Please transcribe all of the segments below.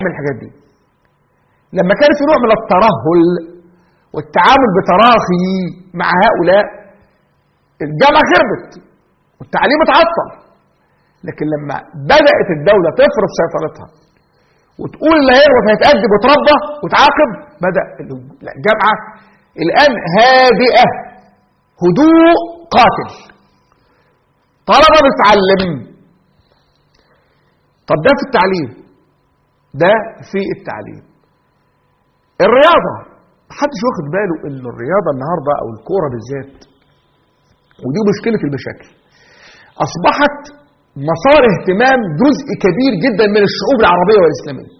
من الحاجات دي لما كان في نوع من الترهل والتعامل بتراخي مع هؤلاء الجامعة خربت والتعليم اتعطل لكن لما بدأت الدولة تفرض سيطرتها وتقول اللي هيغلط هيتأدب وتربى وتعاقب بدأ الجامعة الآن هادئة هدوء قاتل طلبة بتتعلم طب ده في التعليم ده في التعليم الرياضة محدش واخد باله ان الرياضة النهاردة او الكورة بالذات ودي مشكلة المشاكل اصبحت مسار اهتمام جزء كبير جدا من الشعوب العربية والاسلامية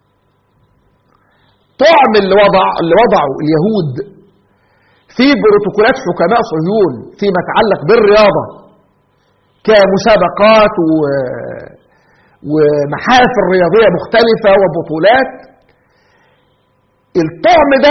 طعم اللي وضع اللي وضعه اليهود في بروتوكولات حكماء صهيون فيما يتعلق بالرياضة كمسابقات و... ومحافل رياضية مختلفة وبطولات الطعم ده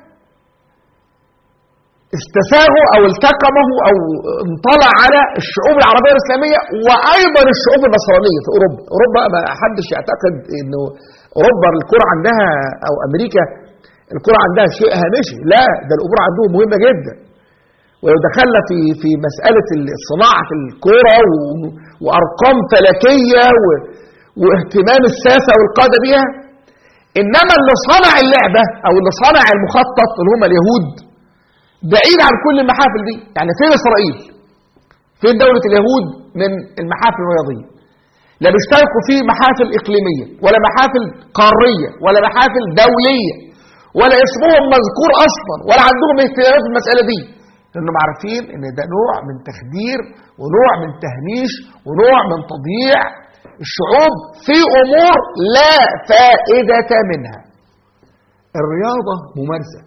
استساغه او التقمه او انطلع على الشعوب العربية الاسلامية وايضا الشعوب النصرانية في اوروبا اوروبا ما حدش يعتقد انه اوروبا الكرة عندها او امريكا الكرة عندها شيء هامشي لا ده الامور عندهم مهمة جدا ولو دخلنا في في مسألة صناعة الكرة وارقام فلكية واهتمام الساسة والقادة بيها انما اللي صنع اللعبة او اللي صنع المخطط اللي هم اليهود بعيد عن كل المحافل دي يعني فين اسرائيل فين دولة اليهود من المحافل الرياضية لا بيشتركوا في محافل اقليمية ولا محافل قارية ولا محافل دولية ولا اسمهم مذكور اصلا ولا عندهم اهتمامات في المسألة دي لانهم عارفين ان ده نوع من تخدير ونوع من تهميش ونوع من تضييع الشعوب في امور لا فائدة منها الرياضة ممارسة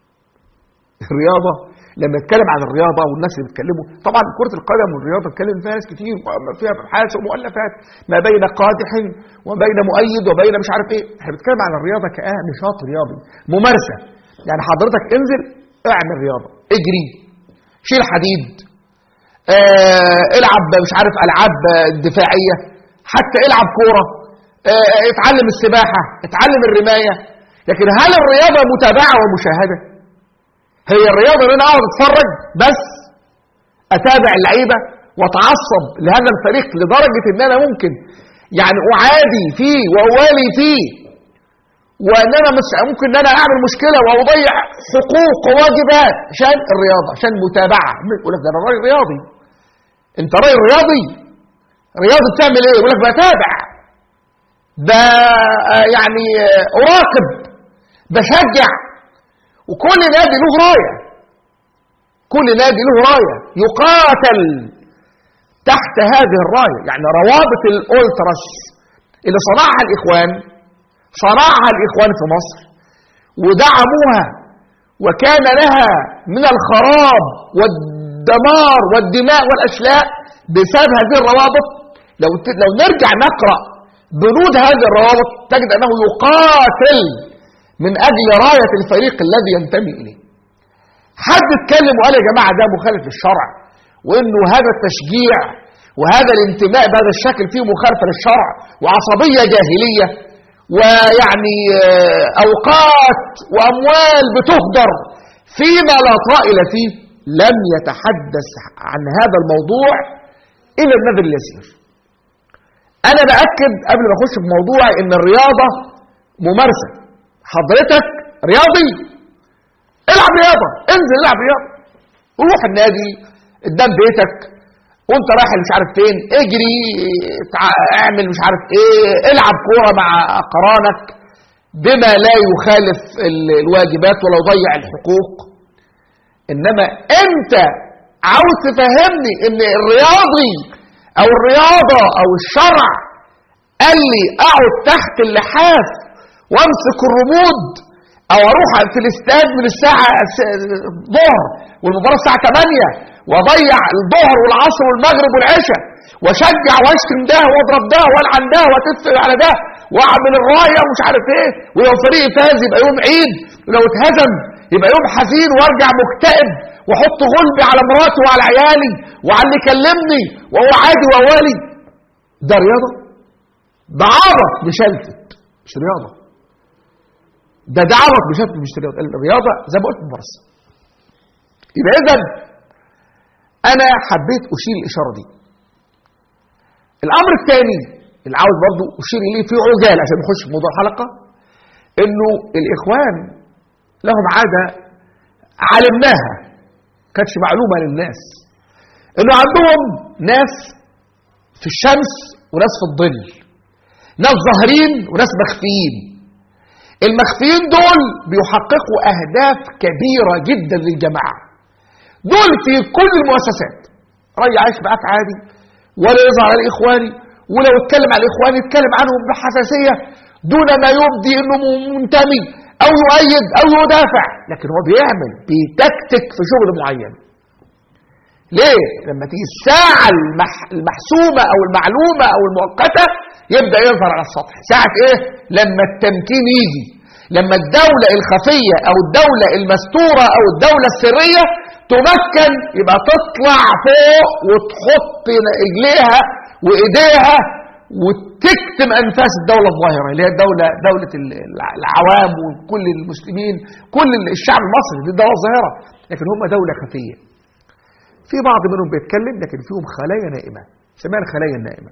الرياضة لما نتكلم عن الرياضة والناس اللي بيتكلموا طبعا كرة القدم والرياضة اتكلم فيها ناس كتير فيها ابحاث ومؤلفات ما بين قادح وبين مؤيد وبين مش عارف ايه احنا بنتكلم عن الرياضة كآه نشاط رياضي ممارسة يعني حضرتك انزل اعمل رياضة اجري شيل حديد اه العب مش عارف العاب دفاعية حتى العب كورة اه اتعلم السباحة اتعلم الرماية لكن هل الرياضة متابعة ومشاهدة هي الرياضة ان انا اقعد اتفرج بس اتابع اللعيبة واتعصب لهذا الفريق لدرجة ان انا ممكن يعني اعادي فيه واوالي فيه وان انا مش ممكن ان انا اعمل مشكلة واضيع حقوق وواجبات عشان الرياضة عشان متابعة يقول لك ده انا راجل رياضي انت راجل رياضي رياضي بتعمل ايه يقول لك بتابع ده يعني اراقب بشجع وكل نادي له راية كل نادي له راية يقاتل تحت هذه الراية يعني روابط الأولتراس اللي صنعها الإخوان صنعها الإخوان في مصر ودعموها وكان لها من الخراب والدمار والدماء والأشلاء بسبب هذه الروابط لو لو نرجع نقرأ بنود هذه الروابط تجد أنه يقاتل من أجل راية الفريق الذي ينتمي إليه حد اتكلم وقال يا جماعة ده مخالف للشرع وإنه هذا التشجيع وهذا الانتماء بهذا الشكل فيه مخالفة للشرع وعصبية جاهلية ويعني أوقات وأموال بتهدر فيما لا طائل فيه لم يتحدث عن هذا الموضوع إلا النذر اليسير أنا بأكد قبل ما أخش في موضوع إن الرياضة ممارسة حضرتك رياضي العب رياضة انزل العب رياضة روح النادي قدام بيتك وانت رايح مش عارف فين اجري اعمل مش عارف ايه العب كورة مع اقرانك بما لا يخالف الواجبات ولا يضيع الحقوق انما انت عاوز تفهمني ان الرياضي او الرياضة او الشرع قال لي اقعد تحت اللحاف وامسك الرمود او اروح في الاستاد من الساعة الظهر والمباراة الساعة 8 واضيع الظهر والعصر والمغرب والعشاء واشجع واشتم ده واضرب ده والعن ده واتفق على ده واعمل الرايه ومش عارف ايه ولو فريق فاز يبقى يوم عيد ولو اتهزم يبقى يوم حزين وارجع مكتئب واحط غلبي على مراتي وعلى عيالي وعلى اللي كلمني وهو عادي ووالي ده رياضه ده عبط مشلتت مش رياضة ده دعوة مش مش رياضة الرياضة زي ما قلت ممارسة يبقى إذا أنا حبيت أشير الإشارة دي الأمر الثاني اللي عاوز برضه أشير إليه في عجال عشان نخش في موضوع الحلقة إنه الإخوان لهم عادة علمناها كانتش معلومة للناس إنه عندهم ناس في الشمس وناس في الظل ناس ظاهرين وناس مخفيين المخفيين دول بيحققوا أهداف كبيرة جدا للجماعة دول في كل المؤسسات راي عايش معاك عادي ولا يظهر على الإخواني ولو اتكلم على الإخوان يتكلم عنهم بحساسية دون ما يبدي أنه منتمي أو يؤيد أو يدافع لكن هو بيعمل بيتكتك في شغل معين ليه؟ لما تيجي الساعة المح... المحسومة أو المعلومة أو المؤقتة يبدأ يظهر على السطح ساعة إيه؟ لما التمكين يجي لما الدولة الخفية أو الدولة المستورة أو الدولة السرية تمكن يبقى تطلع فوق وتحط رجليها وإيديها وتكتم أنفاس الدولة الظاهرة اللي هي الدولة دولة العوام وكل المسلمين كل الشعب المصري دي الدولة الظاهرة لكن هم دولة خفية في بعض منهم بيتكلم لكن فيهم خلايا نائمة اسمها الخلايا النائمة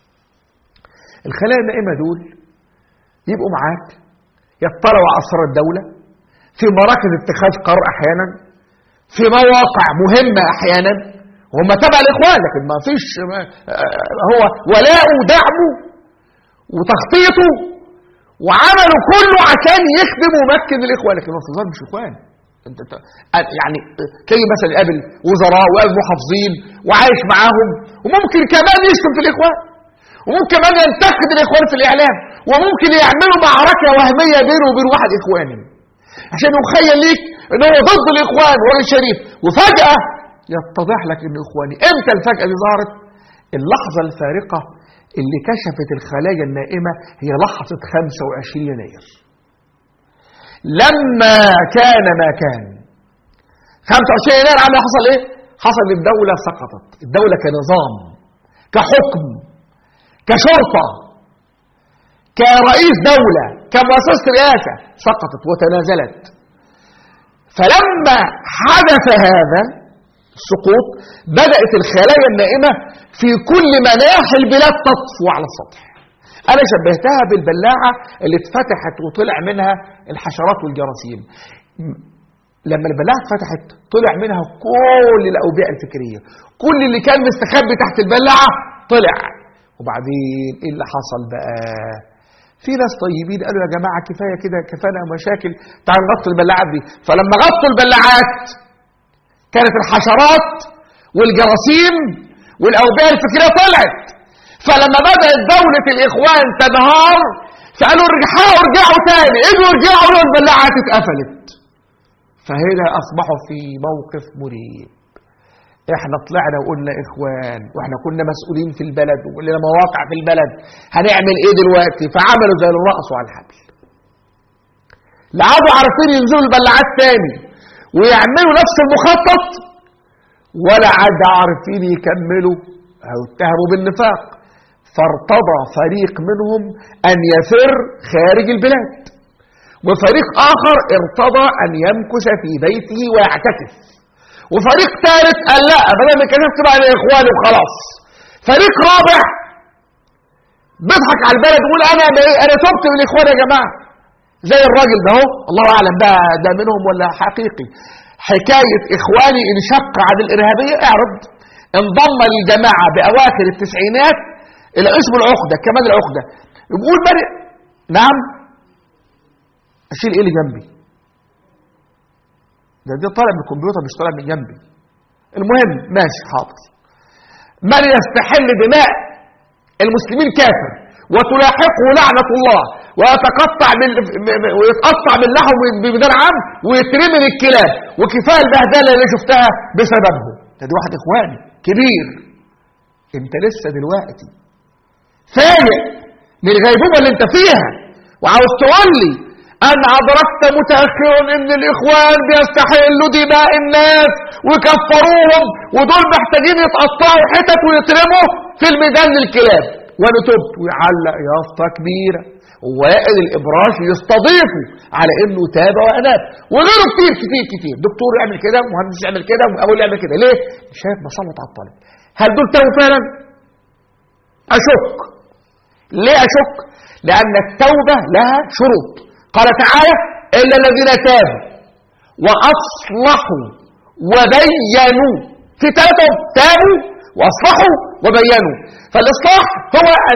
الخلايا النائمة دول يبقوا معاك يطلعوا على أسرار الدولة في مراكز اتخاذ قرار أحيانا في مواقع مهمة أحيانا هم تبع الإخوان لكن ما فيش هو ولاءه ودعمه وتخطيطه وعمله كله عشان يخدم ويمكن الإخوان لكن هو في مش إخوان انت يعني تلاقي مثلا يقابل وزراء ويقابل محافظين وعايش معاهم وممكن كمان يشتم في الاخوان وممكن كمان ينتقد الاخوان في الاعلام وممكن يعملوا معركه وهميه بينه وبين واحد اخواني عشان يخيل ليك ان هو ضد الاخوان ولا الشريف وفجاه يتضح لك ان اخواني امتى الفجاه دي ظهرت اللحظه الفارقه اللي كشفت الخلايا النائمه هي لحظه 25 يناير لما كان ما كان 25 يناير عم حصل ايه حصل الدولة سقطت الدولة كنظام كحكم كشرطة كرئيس دولة كمؤسسة رئاسة سقطت وتنازلت فلما حدث هذا السقوط بدأت الخلايا النائمة في كل مناحي البلاد تطفو على السطح أنا شبهتها بالبلاعة اللي اتفتحت وطلع منها الحشرات والجراثيم لما البلاعة اتفتحت طلع منها كل الأوبئة الفكرية كل اللي كان مستخبي تحت البلاعة طلع وبعدين ايه اللي حصل بقى في ناس طيبين قالوا يا جماعة كفاية كده كفانا مشاكل تعالوا نغطوا البلاعات دي فلما غطوا البلاعات كانت الحشرات والجراثيم والأوبئة الفكرية طلعت فلما بدأت دولة الإخوان تنهار فقالوا ارجعوا ارجعوا تاني اجوا ارجعوا لو البلاعات اتقفلت فهنا أصبحوا في موقف مريب احنا طلعنا وقلنا اخوان واحنا كنا مسؤولين في البلد ولنا مواقع في البلد هنعمل ايه دلوقتي فعملوا زي الرقص على الحبل لا عادوا عارفين ينزلوا البلاعات تاني ويعملوا نفس المخطط ولا عاد عارفين يكملوا او اتهموا بالنفاق فارتضى فريق منهم أن يفر خارج البلاد وفريق آخر ارتضى أن يمكث في بيته ويعتكف وفريق ثالث قال لا بدل ما كشفت بقى الاخوان وخلاص فريق رابع بيضحك على البلد يقول انا انا تبت من الاخوان يا جماعه زي الراجل ده اهو الله اعلم بقى ده منهم ولا حقيقي حكايه اخواني انشق عن الارهابيه اعرض انضم للجماعه باواخر التسعينات الى اسم العقده كمان العقده يقول بدأ نعم اشيل ايه اللي جنبي ده دي طالع من الكمبيوتر مش طالع من جنبي المهم ماشي حاضر من يستحل دماء المسلمين كافر وتلاحقه لعنة الله ويتقطع بال... ويتقطع باللحم بميدان عام ويترمي للكلاب وكفايه البهدله اللي شفتها بسببه ده دي واحد اخواني كبير انت لسه دلوقتي فايق من الغيبوبه اللي انت فيها وعاوز تولي أن أدركت متأخرا أن الإخوان بيستحلوا دماء الناس ويكفروهم ودول محتاجين يتقطعوا حتت ويترموا في الميدان للكلاب وأنا تبت ويعلق يافطة كبيرة وائل الابراش يستضيفوا على انه تاب واناب وغيره كتير كتير كتير دكتور يعمل كده مهندس يعمل كده ومقاول يعمل كده ليه شايف مسلط على الطالب هل دول تابوا فعلا اشك ليه اشك لان التوبه لها شروط قال تعالى الا الذين تابوا واصلحوا وبينوا في ثلاثه تابوا واصلحوا وبينوا فالاصلاح هو ان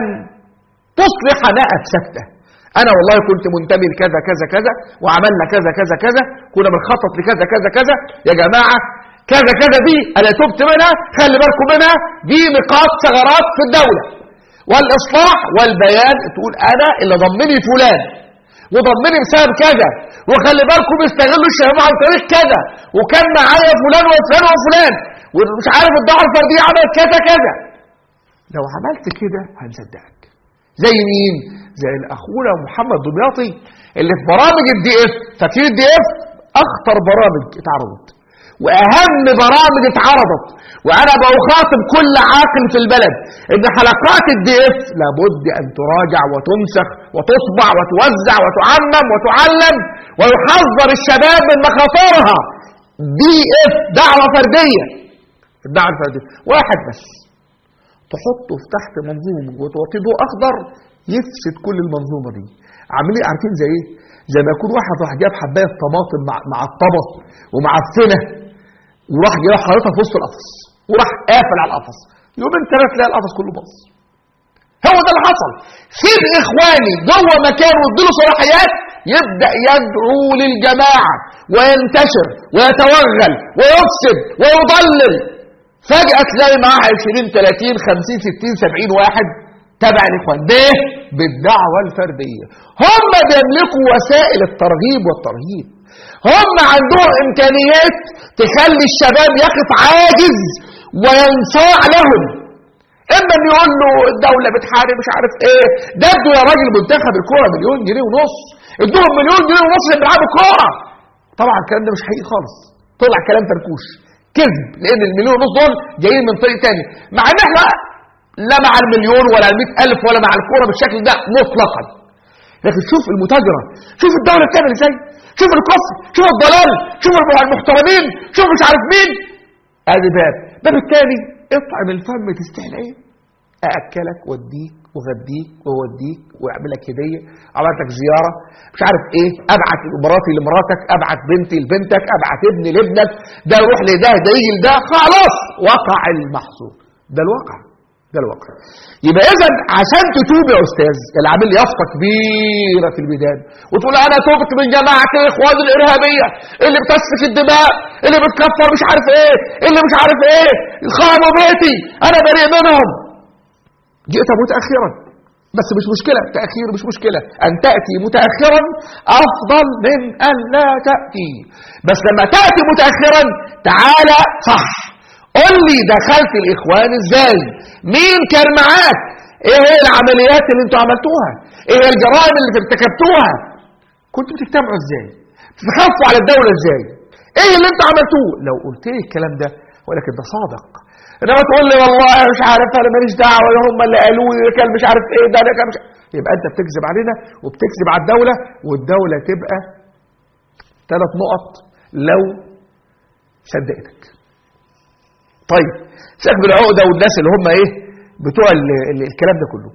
تصلح ما افسدته انا والله كنت منتمي لكذا كذا كذا وعملنا كذا كذا كذا كنا بنخطط لكذا كذا كذا يا جماعه كذا كذا دي انا تبت منها خلي بالكم منها دي نقاط ثغرات في الدوله والاصلاح والبيان تقول انا اللي ضمني فلان وضمني بسبب كذا وخلي بالكم بيستغلوا الشباب عن طريق كذا وكان معايا فلان وفلان وفلان ومش عارف الدعوه الفرديه عملت كذا كذا لو عملت كده هنصدقك زي مين زي الاخونا محمد دمياطي اللي في برامج الدي اف فاكرين الدي اف اخطر برامج اتعرضت واهم برامج اتعرضت وانا بخاطب كل عاقل في البلد ان حلقات الدي اف لابد ان تراجع وتنسخ وتصبع وتوزع وتعمم وتعلم ويحذر الشباب من مخاطرها دي اف دعوه فرديه الدعوه الفرديه واحد بس تحطه في تحت منظومه وتعطيه ضوء اخضر يفسد كل المنظومه دي عاملين عارفين زي ايه زي ما يكون واحد راح جاب حبايه طماطم مع معطبه ومعفنه وراح جاي حاططها في وسط القفص وراح قافل على القفص يومين ثلاثه تلاقي القفص كله باظ هو ده اللي حصل سيب اخواني جوه مكانه واديله صلاحيات يبدا يدعو للجماعه وينتشر ويتوغل ويفسد ويضلل فجاه تلاقي معاه 20 30 50 60 70 واحد تبع الاخوان ده بالدعوه الفرديه هم بيملكوا وسائل الترغيب والترهيب هم عندهم امكانيات تخلي الشباب يقف عاجز وينصاع لهم اما ان يقول له الدوله بتحارب مش عارف ايه ده ادوا يا راجل منتخب الكوره مليون جنيه ونص ادوهم مليون جنيه ونص اللي بيلعبوا كوره طبعا الكلام ده مش حقيقي خالص طلع كلام فركوش كذب لان المليون ونص دول جايين من طريق تاني مع ان احنا لا مع المليون ولا المئة ألف ولا مع الكورة بالشكل ده مطلقا لكن شوف المتاجرة شوف الدولة بتعمل ازاي شوف الكفر شوف الضلال شوف المحترمين شوف مش عارف مين ادي باب باب التاني اطعم الفم تستاهل ايه ااكلك واديك وغديك ووديك واعمل لك هديه اعمل لك زياره مش عارف ايه ابعت مراتي لمراتك ابعت بنتي لبنتك ابعت ابني لابنك ده يروح لده ده يجي لده خلاص وقع المحصول ده الواقع ده الواقع يبقى اذا عشان تتوب يا استاذ اللي عامل يافطه كبيره في الميدان وتقول انا تبت من جماعه الاخوان الارهابيه اللي بتسفك الدماء اللي بتكفر مش عارف ايه اللي مش عارف ايه خانوا بيتي انا بريء منهم جئت متاخرا بس مش مشكله تاخير مش مشكله ان تاتي متاخرا افضل من ان لا تاتي بس لما تاتي متاخرا تعالى صح قل لي دخلت الاخوان ازاي مين كان معاك ايه هي العمليات اللي انتوا عملتوها ايه هي الجرائم اللي ارتكبتوها كنتوا بتجتمعوا ازاي بتتخفوا على الدولة ازاي ايه اللي انتوا عملتوه لو قلت لي الكلام ده ولكن ده صادق انما تقول لي والله مش عارف انا ماليش دعوه هم اللي قالوا لي كان مش عارف ايه ده ده كان مش يبقى انت بتكذب علينا وبتكذب على الدوله والدوله تبقى ثلاث نقط لو صدقتك طيب سيبك بالعقده والناس اللي هم ايه بتوع ال ال الكلام ده كله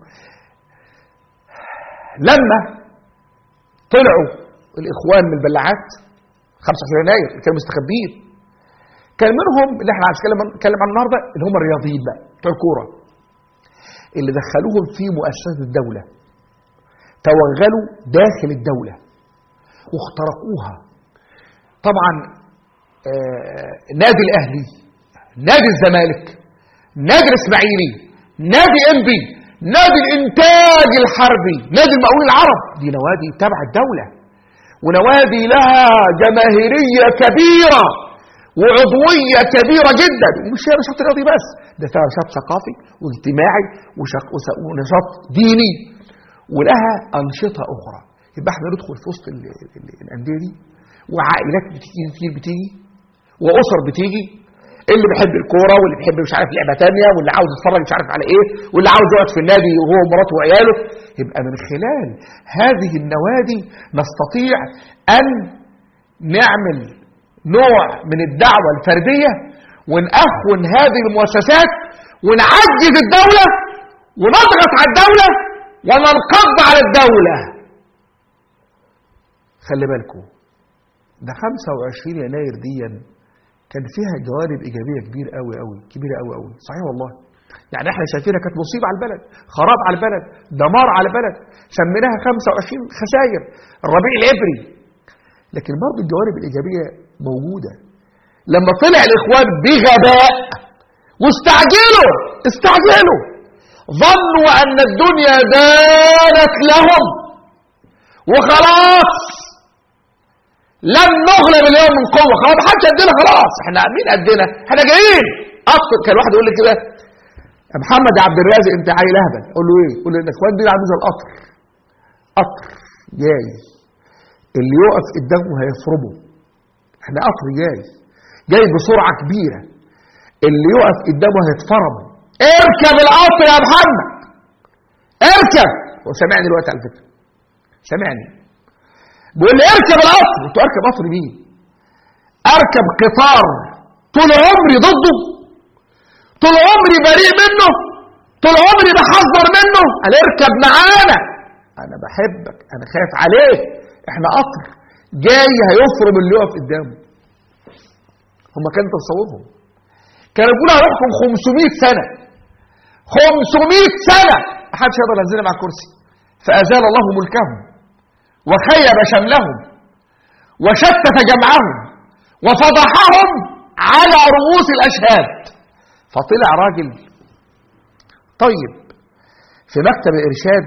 لما طلعوا الاخوان من البلاعات 25 يناير اللي كانوا مستخبيين كان منهم اللي احنا هنتكلم عنه النهارده اللي هم الرياضيين بقى بتوع الكوره اللي دخلوهم في مؤسسات الدوله توغلوا داخل الدوله واخترقوها طبعا آه نادي الاهلي نادي الزمالك نادي الاسماعيلي نادي انبي نادي الانتاج الحربي نادي المقاولين العرب دي نوادي تبع الدولة ونوادي لها جماهيرية كبيرة وعضوية كبيرة جدا ومش هي نشاط رياضي بس ده فيها نشاط ثقافي واجتماعي ونشاط ديني ولها أنشطة أخرى يبقى احنا ندخل في وسط الأندية دي وعائلات بتيجي كتير بتيجي وأسر بتيجي اللي بيحب الكوره واللي بيحب مش عارف لعبه ثانيه واللي عاوز يتفرج مش عارف على ايه واللي عاوز يقعد في النادي وهو ومراته وعياله يبقى من خلال هذه النوادي نستطيع أن نعمل نوع من الدعوة الفردية ونأخون هذه المؤسسات ونعجز الدولة ونضغط على الدولة وننقض على الدولة خلي بالكم ده 25 يناير دي كان فيها جوانب إيجابية كبيرة قوي قوي كبيرة قوي قوي صحيح والله يعني احنا شايفينها كانت مصيبة على البلد خراب على البلد دمار على البلد سميناها 25 خسائر الربيع العبري لكن برضه الجوانب الإيجابية موجودة لما طلع الإخوان بغباء واستعجلوا استعجلوا ظنوا أن الدنيا دانت لهم وخلاص لن نغلب اليوم من قوة خلاص محدش قدنا خلاص احنا مين قدنا احنا جايين اصلا كان واحد يقول لي كده يا محمد يا عبد الرازق انت عيل اهبل اقول له ايه؟ يقول لي الاخوان دول عاملين زي القطر قطر جاي اللي يقف قدامه هيفرمه احنا قطر جاي جاي بسرعة كبيرة اللي يقف قدامه هيتفرم اركب القطر يا محمد اركب هو سامعني دلوقتي على فكرة سامعني بيقول لي اركب القطر قلت له اركب قطر مين اركب قطار طول عمري ضده طول عمري بريء منه طول عمري بحذر منه قال اركب معانا انا بحبك انا خايف عليك احنا قطر جاي هيفرم اللي يقف قدامه هم كانوا تصورهم كانوا بيقولوا هنحكم 500 سنه 500 سنه محدش يقدر ينزلنا مع الكرسي فازال الله ملكهم وخيب شملهم وشتت جمعهم وفضحهم على رؤوس الاشهاد فطلع راجل طيب في مكتب الارشاد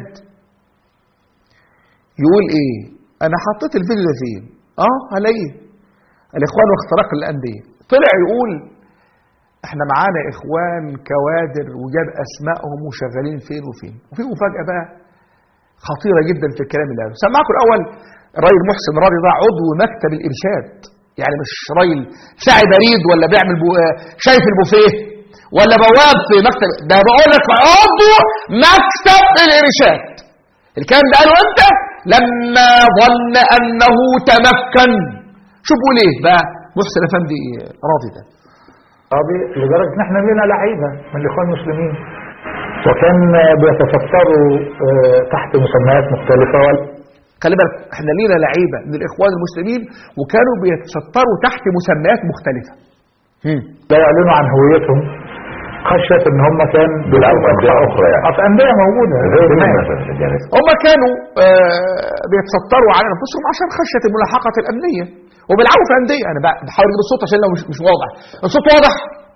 يقول ايه انا حطيت الفيديو ده فين اه هلاقيه الاخوان واختراق الانديه طلع يقول احنا معانا اخوان كوادر وجاب اسمائهم وشغالين فين وفين وفي مفاجاه بقى خطيره جدا في الكلام اللي قاله سمعكم الاول الراجل محسن راضي ده عضو مكتب الارشاد يعني مش راجل ساعي بريد ولا بيعمل بو... شايف البوفيه ولا بواب في مكتب ده بقول لك عضو مكتب الارشاد الكلام ده قاله امتى لما ظن انه تمكن شوفوا ليه بقى محسن افندي راضي ده قاضي لدرجة ان احنا لنا لعيبة من الاخوان المسلمين وكان بيتستروا آه، تحت مسميات مختلفة وال- خلي بالك احنا لينا لعيبه من الاخوان المسلمين وكانوا بيتستروا تحت مسميات مختلفه لا يعلنوا عن هويتهم خشية ان هم كان بيلعبوا في أندية أخرى يعني. اه في اندية موجودة زي هناك. مثلا يعني هم كانوا آه، بيتستروا على انفسهم عشان خشيه الملاحقه الامنيه وبيلعبوا في انديه انا بقى بحاول اجيب الصوت عشان لو مش مش واضح الصوت واضح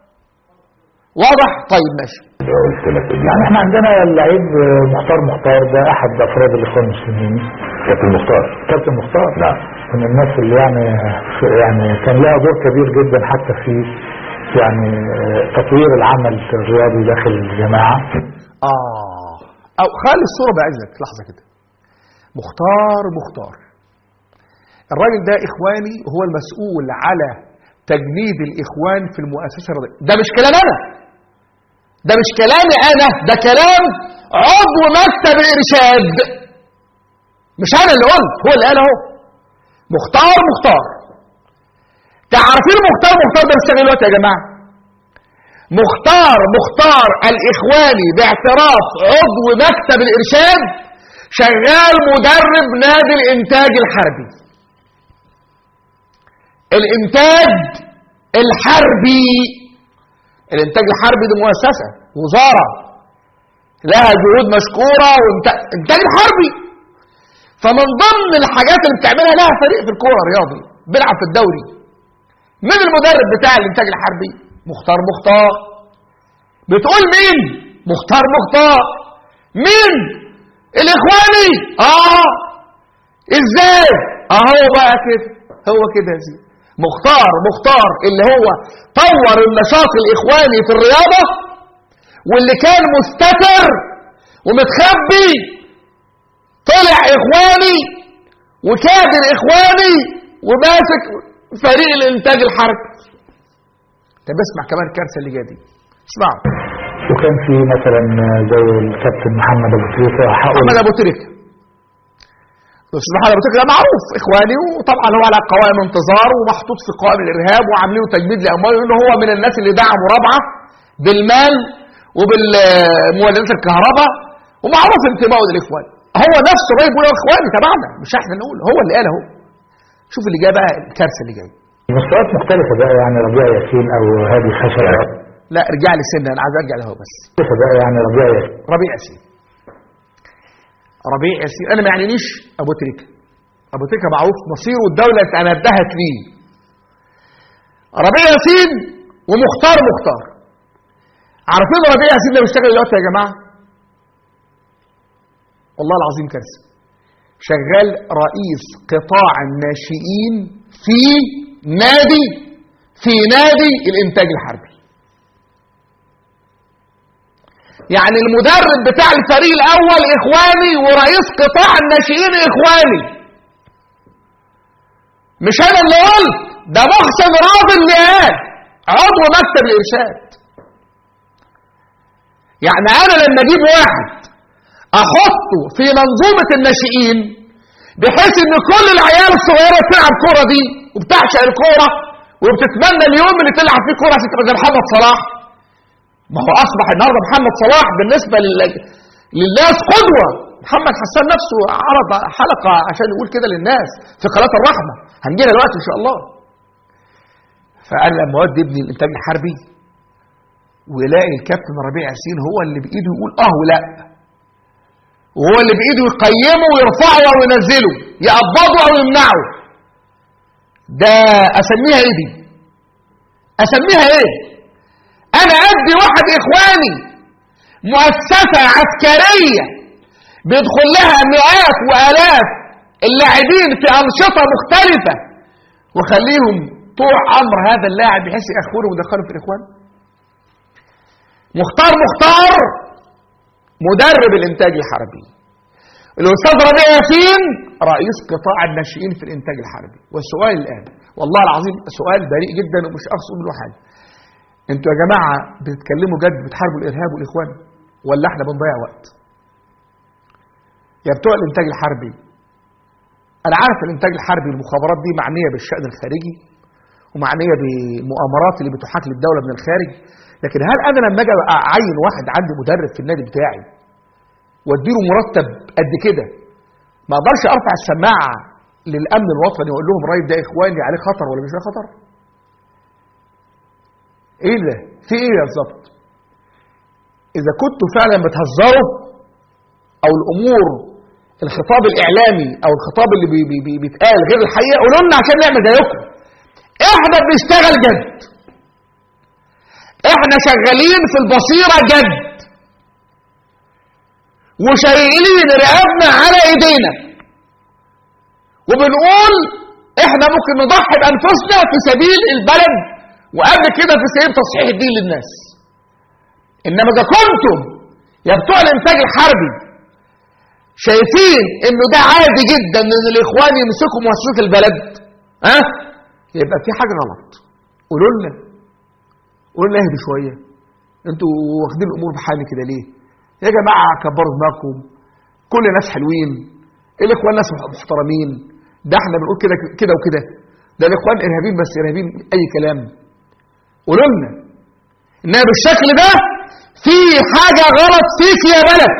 واضح طيب ماشي قلت لك يعني احنا عندنا اللعيب آه، مختار مختار ده احد افراد الاخوان المسلمين كابتن مختار كابتن مختار نعم من الناس اللي يعني يعني كان لها دور كبير جدا حتى في يعني آه، تطوير العمل الرياضي داخل الجماعة اه او خلي الصوره بعزك لحظه كده مختار مختار الراجل ده اخواني هو المسؤول على تجنيد الاخوان في المؤسسه الرياضيه ده مش كلام انا ده مش كلامي انا ده كلام عضو مكتب الارشاد مش انا اللي قلت هو اللي قال اهو مختار مختار تعرفين مختار مختار ده بيشتغل دلوقتي يا جماعه مختار مختار الاخواني باعتراف عضو مكتب الارشاد شغال مدرب نادي الانتاج الحربي الانتاج الحربي الانتاج الحربي دي مؤسسه وزاره لها جهود مشكوره وانتاج الحربي فمن ضمن الحاجات اللي بتعملها لها فريق في الكوره الرياضي بيلعب في الدوري من المدرب بتاع الانتاج الحربي مختار مختار بتقول مين مختار مختار مين الاخواني اه ازاي اهو بقى كده هو كده يا سيدي مختار مختار اللي هو طور النشاط الاخواني في الرياضه واللي كان مستتر ومتخبي طلع اخواني وكادر اخواني وماسك فريق الانتاج الحربي طب اسمع كمان الكارثه اللي جايه دي اسمعوا وكان في مثلا زي الكابتن محمد ابو تريكه حقه محمد ابو تريكه الاستاذ محمد ابو تريكه ده معروف اخواني وطبعا هو على قوائم انتظار ومحطوط في قوائم الارهاب وعاملين له تجميد لامواله لانه هو من الناس اللي دعموا رابعه بالمال وبالمولدات الكهرباء ومعروف انتمائه للاخوان هو نفسه جاي بيقول يا اخواني تبعنا مش احنا نقول هو اللي قال اهو شوف اللي جاي بقى الكارثه اللي جايه مستويات مختلفه بقى يعني ربيع ياسين او هادي خشبه لا ارجع لي سنه انا عايز ارجع له بس مختلفه بقى يعني ربيع ياسين ربيع ياسين ربيع ياسين انا ما يعنينيش ابو تريكه ابو تريكه معروف مصيره والدوله تندهت ليه ربيع ياسين ومختار مختار عارفين ربيع ياسين ده بيشتغل دلوقتي يا جماعه والله العظيم كارثه شغال رئيس قطاع الناشئين في نادي في نادي الانتاج الحربي يعني المدرب بتاع الفريق الاول اخواني ورئيس قطاع الناشئين اخواني مش انا اللي قلت ده محسن راضي اللي قال عضو مكتب الارشاد يعني انا لما اجيب واحد احطه في منظومه الناشئين بحيث ان كل العيال الصغيره بتلعب كوره دي وبتعشق الكوره وبتتمنى اليوم اللي تلعب فيه كوره عشان تبقى زي محمد صلاح ما هو اصبح النهارده محمد صلاح بالنسبه لل... للناس قدوه محمد حسان نفسه عرض حلقه عشان يقول كده للناس في قناه الرحمه هنجيلها دلوقتي ان شاء الله فقال لما ودي ابني الانتاج الحربي ويلاقي الكابتن ربيع ياسين هو اللي بايده يقول اه ولا وهو اللي بايده يقيمه ويرفعه او ينزله يقبضه او يمنعه ده اسميها ايه دي اسميها ايه انا ادي واحد اخواني مؤسسة عسكرية بيدخل لها مئات والاف اللاعبين في انشطة مختلفة وخليهم طوع امر هذا اللاعب بحيث ياخره ويدخله في الاخوان مختار مختار مدرب الانتاج الحربي الاستاذ ربيع ياسين رئيس قطاع الناشئين في الانتاج الحربي والسؤال الان والله العظيم سؤال بريء جدا ومش اقصد منه حاجه انتوا يا جماعه بتتكلموا جد بتحاربوا الارهاب والاخوان ولا احنا بنضيع وقت يا بتوع الانتاج الحربي انا عارف الانتاج الحربي المخابرات دي معنيه بالشان الخارجي ومعنيه بالمؤامرات اللي بتحاك للدوله من الخارج لكن هل انا لما اجي اعين واحد عندي مدرب في النادي بتاعي واديله مرتب قد كده ما اقدرش ارفع السماعه للامن الوطني واقول لهم الراجل ده اخواني عليه خطر ولا مش عليه خطر ايه ده في ايه بالظبط اذا كنتوا فعلا بتهزروا او الامور الخطاب الاعلامي او الخطاب اللي بي بي بي بيتقال غير الحقيقه قولوا لنا عشان نعمل زيكم احنا بنشتغل جد احنا شغالين في البصيره جد وشايلين رقابنا على ايدينا وبنقول احنا ممكن نضحي بانفسنا في سبيل البلد وقبل كده في سبيل تصحيح الدين للناس انما اذا كنتم يا بتوع الانتاج الحربي شايفين انه ده عادي جدا ان الاخوان يمسكوا مؤسسات البلد ها أه؟ يبقى في حاجه غلط قولوا لنا قولوا لنا اهدوا شويه انتوا واخدين الامور بحالي كده ليه يا جماعه كبروا دماغكم كل الناس حلوين الاخوان ناس محترمين ده احنا بنقول كده كده وكده ده الاخوان ارهابيين بس ارهابيين اي كلام قولوا لنا انها بالشكل ده في حاجه غلط فيك يا بلد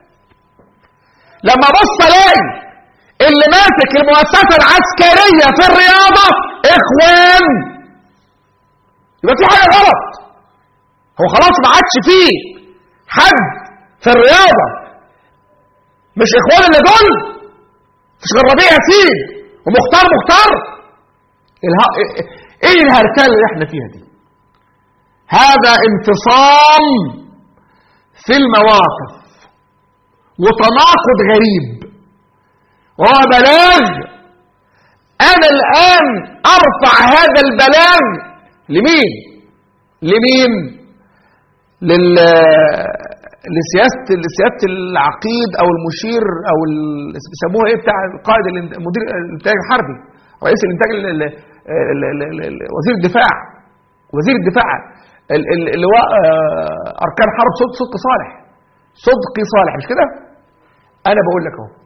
لما بص الاقي اللي ماسك المؤسسه العسكريه في الرياضه اخوان يبقى في حاجه غلط هو خلاص ما عادش فيه حد في الرياضه مش اخوان اللي دول مش غير ربيع ياسين ومختار مختار اله... ايه الهرتله اللي احنا فيها دي هذا انفصام في المواقف وتناقض غريب وهو بلاغ انا الان ارفع هذا البلاغ لمين لمين لل لسياسه لسياده العقيد او المشير او ال... بيسموها ايه بتاع القائد الانت- مدير الانتاج الحربي رئيس الانتاج ال... ال... ال... ال... ال... ال... وزير الدفاع وزير الدفاع ال- ال- اللواء آه، اركان حرب صدق صدق صالح صدقي صالح مش كده انا بقول لك اهو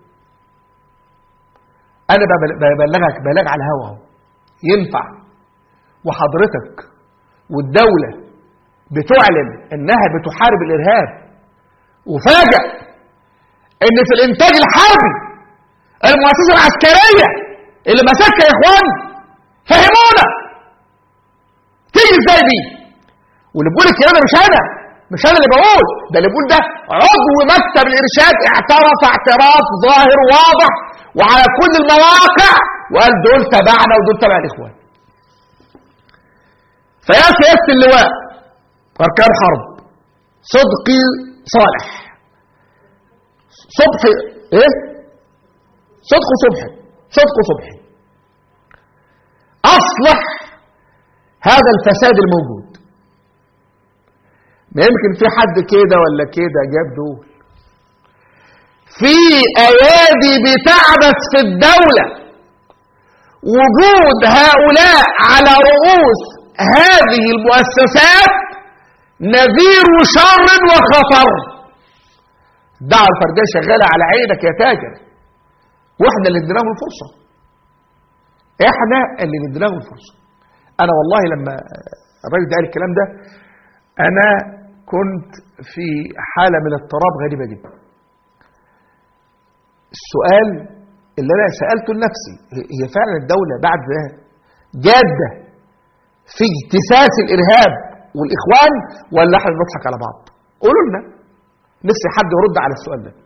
انا ببل- ببلغك بلاغ على الهوا اهو ينفع وحضرتك والدوله بتعلن انها بتحارب الارهاب وفاجأ ان في الانتاج الحربي المؤسسه العسكريه اللي ماسكها يا اخوان فهمونا تيجي ازاي دي واللي بيقول الكلام ده مش انا مش انا اللي بقول ده اللي بيقول ده عضو مكتب الارشاد اعترف اعتراف ظاهر واضح وعلى كل المواقع وقال دول تبعنا ودول تبع الاخوان فيا سياده اللواء اركان حرب صدقي صالح صبحي ايه صدق صبحي صدق صبحي اصلح هذا الفساد الموجود ما يمكن في حد كده ولا كده جاب دول في ايادي بتعبث في الدوله وجود هؤلاء على رؤوس هذه المؤسسات نذير شر وخطر الدعوه الفرديه شغاله على عينك يا تاجر واحنا اللي اديناهم الفرصه احنا اللي اديناهم الفرصه انا والله لما الراجل ده قال الكلام ده انا كنت في حاله من اضطراب غريبه جدا السؤال اللي انا سالته لنفسي هي فعلا الدوله بعد ده جاده في اجتثاث الارهاب والاخوان ولا احنا بنضحك على بعض قولوا لنا نفسي حد يرد على السؤال ده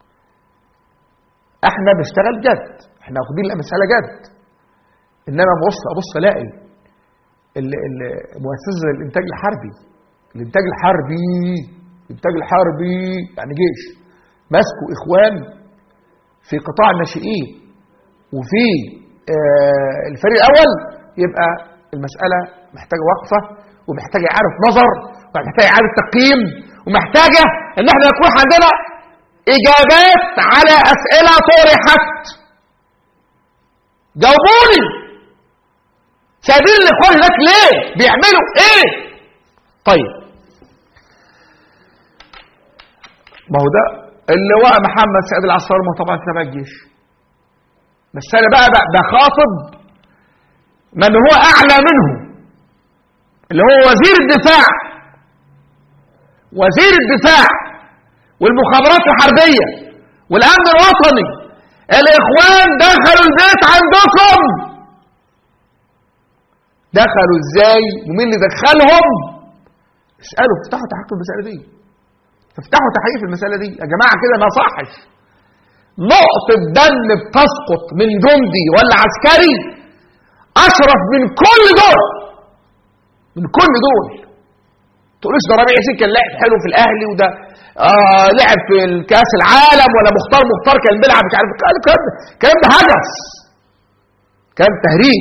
احنا بنشتغل جد احنا واخدين المساله جد انما ببص ابص الاقي ال- ال- مؤسسه الانتاج الحربي الانتاج الحربي الانتاج الحربي يعني جيش ماسكوا اخوان في قطاع الناشئين وفي آه، الفريق الاول يبقى المساله محتاجه وقفه ومحتاجه اعاده نظر ومحتاجه اعاده تقييم ومحتاجه ان احنا يكون عندنا اجابات على اسئله طرحت جاوبوني سايبين الاخوان هناك ليه بيعملوا ايه طيب ما هو ده اللواء محمد سعيد العصار ما هو طبعا تبع الجيش بس انا بقى, بقى بخاطب من هو اعلى منه اللي هو وزير الدفاع وزير الدفاع والمخابرات الحربيه والامن الوطني الاخوان دخلوا البيت عندكم دخلوا ازاي ومين اللي دخلهم اسالوا افتحوا تحقيق المساله دي افتحوا تحقيق في المساله دي يا جماعه كده ما صحش نقطة دم بتسقط من جندي ولا عسكري أشرف من كل دول من كل دول تقولوش ده ربيع ياسين كان لاعب حلو في الأهلي وده آه لعب في الكاس العالم ولا مختار مختار كان بيلعب مش عارف الكلام ده الكلام ده هجس كان تهريج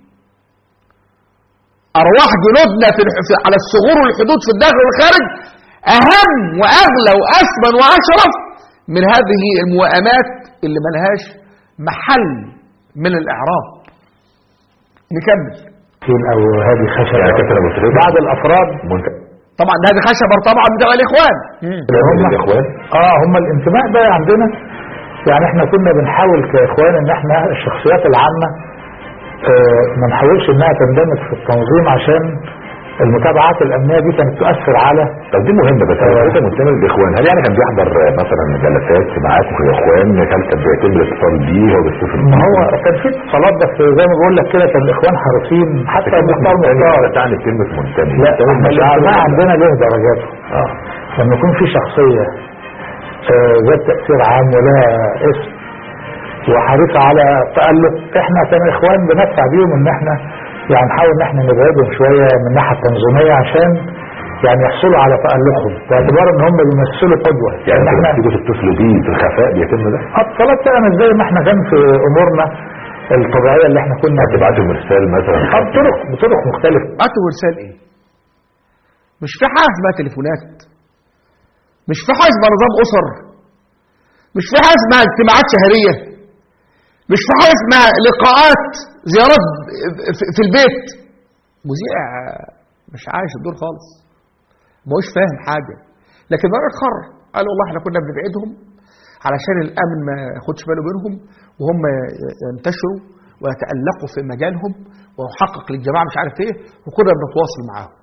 أرواح جنودنا في الح- في- على الثغور والحدود في الداخل والخارج أهم وأغلى وأثمن وأشرف من هذه الموائمات اللي ملهاش محل من الإعراب نكمل او هذه خشبه يعني كابتن ابو سرير بعض الافراد منتج طبعا ده هذه خشبة طبعا بتوع الإخوان هم الاخوان اه هم الانتماء ده عندنا يعني احنا كنا بنحاول كاخوان ان احنا الشخصيات العامه آه ما نحاولش انها تندمج في التنظيم عشان المتابعات الامنيه دي كانت تؤثر على طب دي مهمه بس لو انت منتمي للاخوان هل يعني كان بيحضر آه، مثلا جلسات معاكم في الاخوان هل كان بيتم الاتصال بيه هو بيشوف ما هو كان في اتصالات بس زي ما بقول لك كده كان الاخوان حريصين حتى المختار مختار لا تعني كلمه منتمي لا منتمي احنا مشاعر الانتماء عندنا له درجاته اه لما يكون في شخصية آه، ذات تأثير عام ولها اسم وحريصة على تألق احنا كإخوان بندفع بيهم ان احنا يعني نحاول ان احنا نبعدهم شوية من الناحية التنظيمية عشان يعني يحصلوا على تألقهم باعتبار ان هم بيمثلوا قدوة يعني لان انتوا احنا بتيجوا تتصلوا بيه في الخفاء بيتم ده اتصالات بقى مش زي ما احنا كان في امورنا الطبيعية اللي احنا كنا تبعتوا مرسال مثلا آه، بطرق بطرق مختلفة بعتوا رسالة ايه مش في حاجة اسمها تليفونات مش في حاجة اسمها نظام أسر مش في حاجة اسمها اجتماعات شهرية مش في حاجة اسمها لقاءات زيارات في- في البيت مذيع مش عايش الدور خالص ما هوش فاهم حاجة لكن الراجل قرر قال والله احنا كنا بنبعدهم علشان الأمن ما ياخدش باله منهم وهم ينتشروا ويتألقوا في مجالهم ويحقق للجماعة مش عارف ايه وكنا بنتواصل معاهم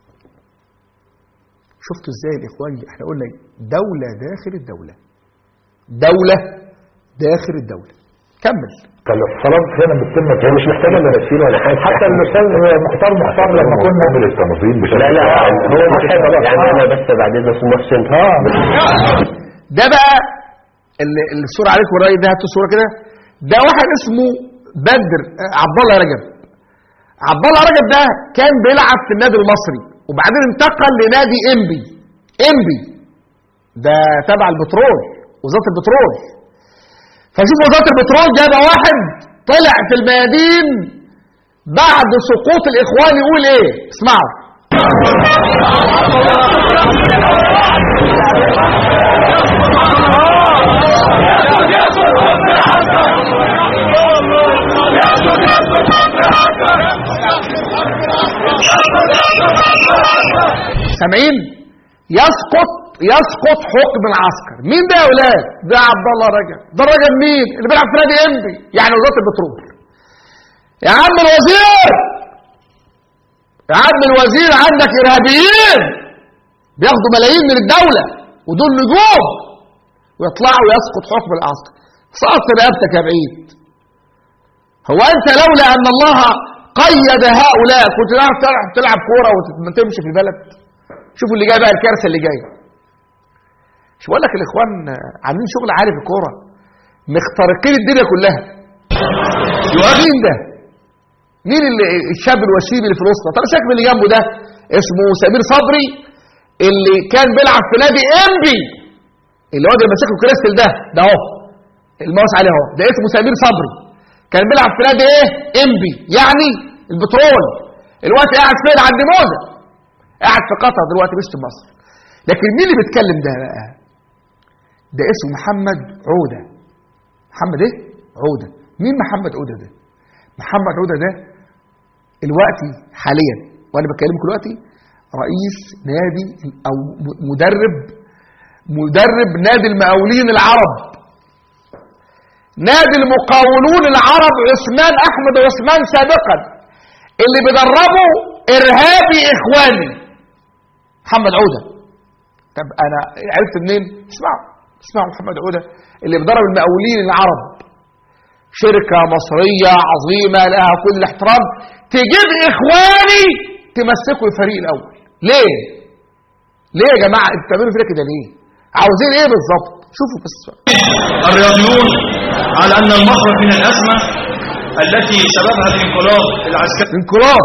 شفتوا ازاي الاخوان احنا قلنا دولة داخل الدولة دولة داخل الدولة كمل طب الاتصالات هنا بتتم هي مش محتاجه منافسين ولا حاجه حتى الاستاذ مختار مختار لما كنا نعمل التنظيم بشكل لا لا عام. هو محتاج يعني انا بس بعدين بس محسن اه ده بقى اللي اللي الصورة عليكم الراي ده هاتوا الصورة كده ده واحد اسمه بدر آه، عبد الله رجب عبد الله رجب ده كان بيلعب في النادي المصري وبعدين انتقل لنادي انبي انبي ده تبع البترول وزارة البترول فشوف وزارة البترول جايبه واحد طلع في الميادين بعد سقوط الاخوان يقول ايه اسمعوا سامعين يسقط يسقط حكم العسكر مين ده يا اولاد ده عبد الله رجب ده الراجل مين اللي بيلعب في نادي انبي يعني وزاره البترول يا عم الوزير يا عم الوزير عندك ارهابيين بياخدوا ملايين من الدوله ودول نجوم ويطلعوا يسقط حكم العسكر سقط رقبتك يا بعيد هو انت لولا ان الله قيد هؤلاء كنت تعرف تلعب, تلعب كوره وتمشي في البلد شوفوا اللي جاي بقى الكارثه اللي جايه مش بقول لك الاخوان عاملين شغل عالي في الكوره مخترقين الدنيا كلها مين ده مين اللي الشاب الوسيم اللي في الوسطى طب شكل اللي جنبه ده اسمه سمير صبري اللي كان بيلعب في نادي انبي اللي هو اللي ماسك الكريستال ده ده اهو الماوس عليه اهو ده اسمه سمير صبري كان بيلعب في نادي ايه انبي يعني البترول الوقت قاعد فين عند موزه قاعد في قطر دلوقتي مش في مصر لكن مين اللي بيتكلم ده بقى ده اسمه محمد عودة محمد ايه عودة مين محمد عودة ده محمد عودة ده الوقتي حاليا وانا بكلمكم دلوقتي رئيس نادي او م- مدرب مدرب نادي المقاولين العرب نادي المقاولون العرب عثمان احمد عثمان سابقا اللي بيدربه ارهابي اخواني محمد عوده طب انا عرفت منين اسمعوا اسمعوا محمد عوده اللي بيدرب المقاولين العرب شركه مصريه عظيمه لها كل الاحترام تجيب اخواني تمسكوا الفريق الاول ليه ليه يا جماعه انتوا بتعملوا فينا كده ليه عاوزين ايه بالظبط شوفوا بس الرياضيون على أن المخرج من الأزمة التي سببها الانقلاب العسكري انقلاب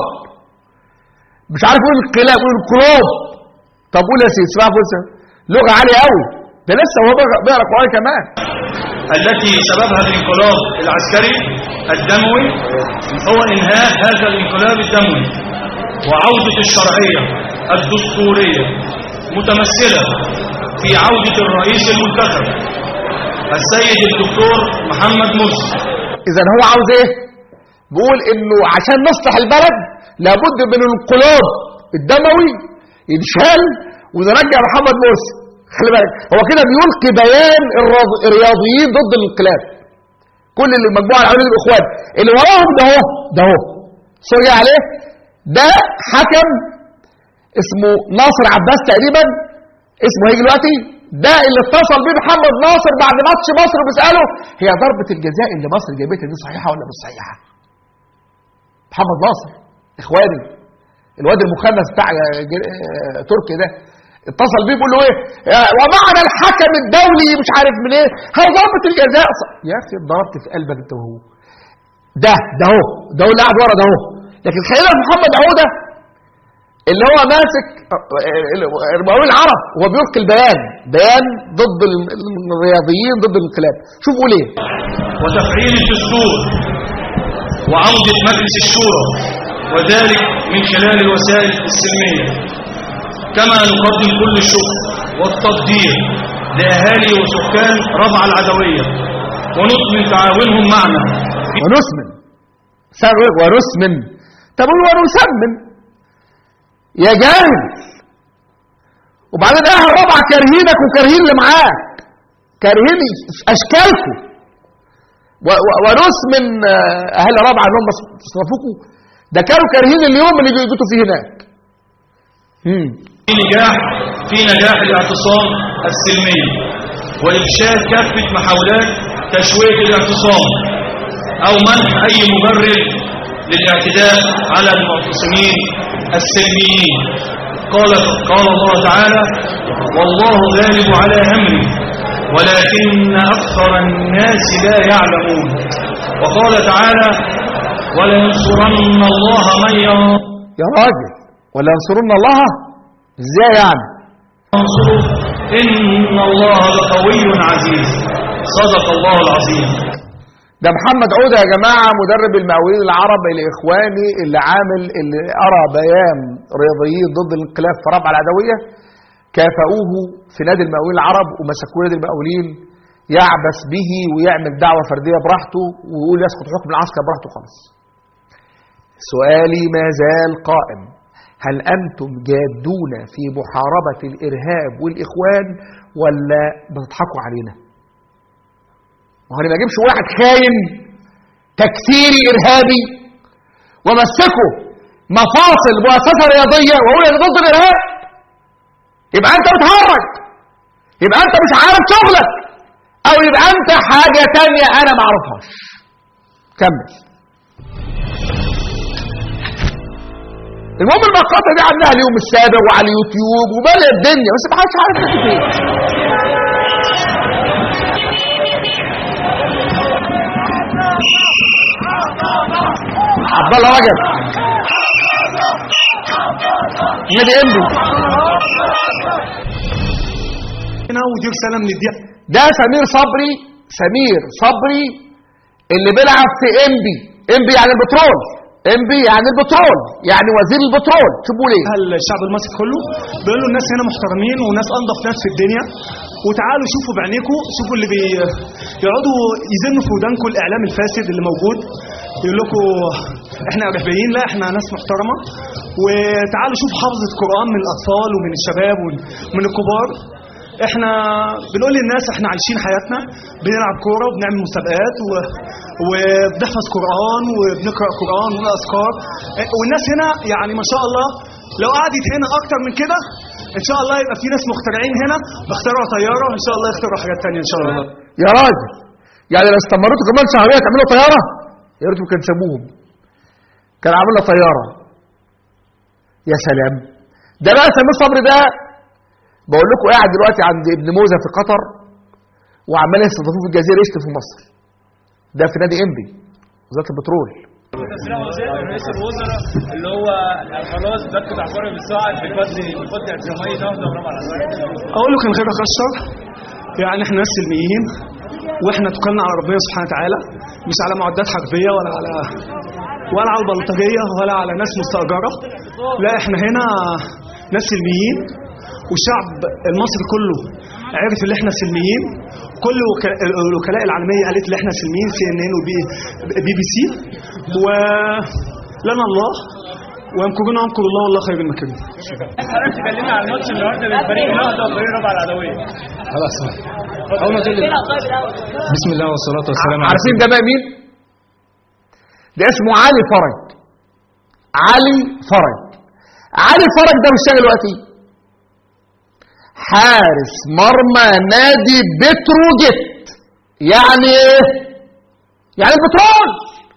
مش عارف اقول انقلاب اقول انقلاب طب قول يا سيدي اسمع بص لغه عاليه قوي ده لسه هو بيقرا بيقرا قران كمان التي سببها الانقلاب العسكري الدموي هو إنهاء هذا الانقلاب الدموي وعودة الشرعية الدستورية متمثلة في عودة الرئيس المنتخب السيد الدكتور محمد مرسي اذا هو عاوز ايه بيقول انه عشان نصلح البلد لابد من الانقلاب الدموي يتشال ونرجع محمد مرسي خلي بالك هو كده بيلقي بيان الراض- الرياضيين ضد الانقلاب كل اللي المجموعه العلماء الاخوان اللي وراهم ده اهو ده اهو سوري عليه ده حكم اسمه ناصر عباس تقريبا اسمه هيجي دلوقتي ده اللي اتصل بيه محمد ناصر بعد ماتش مصر وبيساله هي ضربه الجزاء اللي مصر جابتها دي صحيحه ولا مش صحيحه؟ محمد ناصر اخواني الواد المخنث بتاع ج- آه، تركي ده اتصل بيه بيقول له ايه يا- ومعنى الحكم الدولي مش عارف من ايه هي ضربه الجزاء ص- يا اخي ضربت في قلبك انت وهو ده ده اهو ده هو اللي قاعد ورا ده اهو لكن خلينا في محمد عوده اللي هو ماسك المقاولين العرب وهو بيلقي البيان بيان ضد ال- الرياضيين ضد الانقلاب شوفوا ليه وتفعيل الدستور وعودة مجلس الشورى وذلك من خلال الوسائل السلمية كما نقدم كل الشكر والتقدير لأهالي وسكان ربع العدوية ونطمن تعاونهم معنا في ونسمن سألوا ايه ونسمن طب قول ونسمن يا جاهل وبعدين اهل الرابعه كارهينك وكارهين اللي معاك كارهين اشكالكم و- و- وناس من آه، اهل الرابعه اللي هم تصرفوكم ده كانوا كارهين اليوم اللي جيتوا فيه هناك مم. في نجاح في نجاح الاعتصام السلمي وإفشال كافة محاولات تشويه الاعتصام أو منح أي مبرر للاعتداء على المعتصمين السلميين قال قال الله تعالى والله غالب على أمره ولكن أكثر الناس لا يعلمون وقال تعالى ولينصرن الله من ينصر يا راجل ولا ينصرون الله ازاي يعني ينصره إن الله لقوي عزيز صدق الله العظيم ده محمد عودة يا جماعة مدرب المقاولين العرب الإخواني اللي عامل اللي أرى بيان رياضيين ضد الانقلاب في رابعة العدوية كافأوه في نادي المقاولين العرب ومسكوه نادي المقاولين يعبث به ويعمل دعوة فردية براحته ويقول يسقط حكم العسكر براحته خالص سؤالي ما زال قائم هل أنتم جادون في محاربة الإرهاب والإخوان ولا بتضحكوا علينا ما هو انا ما اجيبش واحد خاين تكفيري ارهابي وامسكه مفاصل مؤسسه رياضيه واقول انا ضد الارهاب يبقى انت بتهرج يبقى انت مش عارف شغلك او يبقى انت حاجه تانية انا ما اعرفهاش كمل المهم المقاطع دي عندها اليوم السابع وعلى اليوتيوب وماليه الدنيا بس ما حدش عارف تكتب ايه عبد الله رجب نادي انبي هنا ودي رساله من الدين ده سمير صبري سمير صبري اللي بيلعب في انبي انبي يعني البترول انبي يعني البترول يعني وزير البترول شوفوا ليه الشعب المصري كله بيقول له الناس هنا محترمين وناس انضف ناس في الدنيا وتعالوا شوفوا بعينيكم شوفوا اللي بي يقعدوا يزنوا في ودانكم الاعلام الفاسد اللي موجود يقول لكم احنا ارهابيين لا احنا ناس محترمه وتعالوا شوفوا حافظه قران من الاطفال ومن الشباب ومن الكبار احنا بنقول للناس احنا عايشين حياتنا بنلعب كوره وبنعمل مسابقات و... وبنحفظ قران وبنقرا قران ونقرا اذكار والناس هنا يعني ما شاء الله لو قعدت هنا اكتر من كده ان شاء الله يبقى في ناس مخترعين هنا بيخترعوا طياره ان شاء الله يخترعوا حاجات تانية ان شاء الله يا راجل يعني لو استمرتوا كمان شهريه تعملوا طياره يا ريتهم كان سابوهم كان عملنا طياره يا سلام ده بقى سمير صبري ده بقول لكم قاعد دلوقتي عند ابن موزه في قطر وعمال يستضيفوه في الجزيره يشتم في مصر ده في نادي انبي وزاره البترول تصريح وزير رئيس الوزراء اللي هو خلاص بك تعبره بالساعه في فضل بفضل اعتمادي نهضه ورفع الاسعار اقول له كان غير اخسر يعني احنا ناس سلميين واحنا توكلنا على ربنا سبحانه وتعالى مش على معدات حربيه ولا على ولا على البلطجيه ولا على ناس مستاجره لا احنا هنا ناس سلميين والشعب المصري كله عرف ان احنا سلميين كل وك- الوكلاء العالميه قالت ان احنا سلميين سي ان ان وبي بي بي سي ولنا الله ويمكرون يمكر الله والله خير الماكرين حضرتك تكلمنا على الماتش النهارده بين فريق نهضه وفريق رفع العدويه خلاص اول ما تقول بسم الله والصلاه والسلام على عارفين ده بقى مين؟ ده اسمه علي فرج علي فرج علي فرج ده بيشتغل دلوقتي حارس مرمى نادي بتروجيت يعني ايه؟ يعني البترول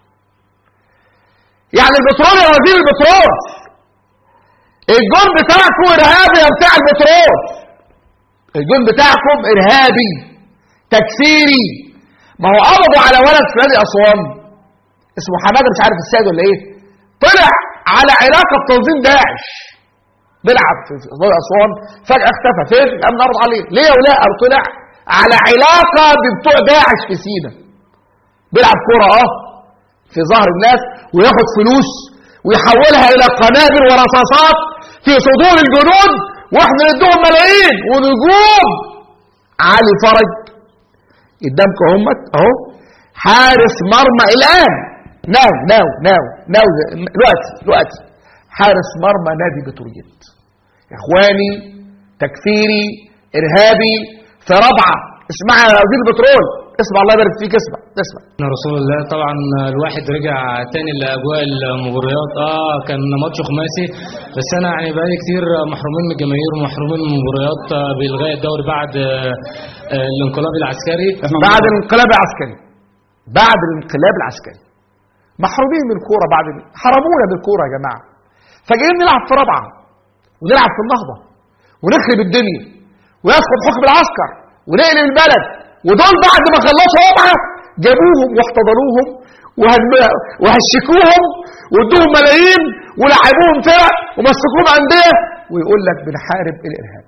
يعني البترول يا وزير البترول الجون بتاعكم ارهابي يا بتاع البترول الجون بتاعكم ارهابي تكفيري ما هو قبضوا على ولد في نادي اسوان اسمه حماده مش عارف السيد ولا ايه طلع على علاقه بتنظيم داعش بيلعب في في نادي اسوان فجاه اختفى فين؟ قام نعرض عليه ليه يا ولا قال طلع على علاقه ببتوع داعش في سينا بيلعب كوره اه في ظهر الناس وياخد فلوس ويحولها الى قنابل ورصاصات في صدور الجنود واحنا ندوهم ملايين ونجوم علي فرج قدامكم اهمت اهو حارس مرمى الان ناو ناو ناو ناو دلوقتي دلوقتي حارس مرمى نادي بتروجيت يا اخواني تكفيري ارهابي في رابعه اسمعها يا وزير البترول اسمع الله يبارك فيك اسمع اسمع يا رسول الله طبعا الواحد رجع تاني لاجواء المباريات اه كان ماتش خماسي بس انا يعني بقالي كتير محرومين من الجماهير ومحرومين من المباريات آه، بالغاء الدوري بعد آه، آه، الانقلاب العسكري بعد الانقلاب العسكري بعد الانقلاب العسكري محرومين من الكوره بعد حرمونا من الكوره يا جماعه فجايين نلعب في رابعه ونلعب في النهضه ونخرب الدنيا ويسقط حكم العسكر ونقلب البلد ودول بعد ما خلصوا رابعه جابوهم واحتضنوهم وهن- وهشكوهم وادوهم ملايين ولعبوهم فرق ومسكوهم انديه ويقول لك بنحارب الارهاب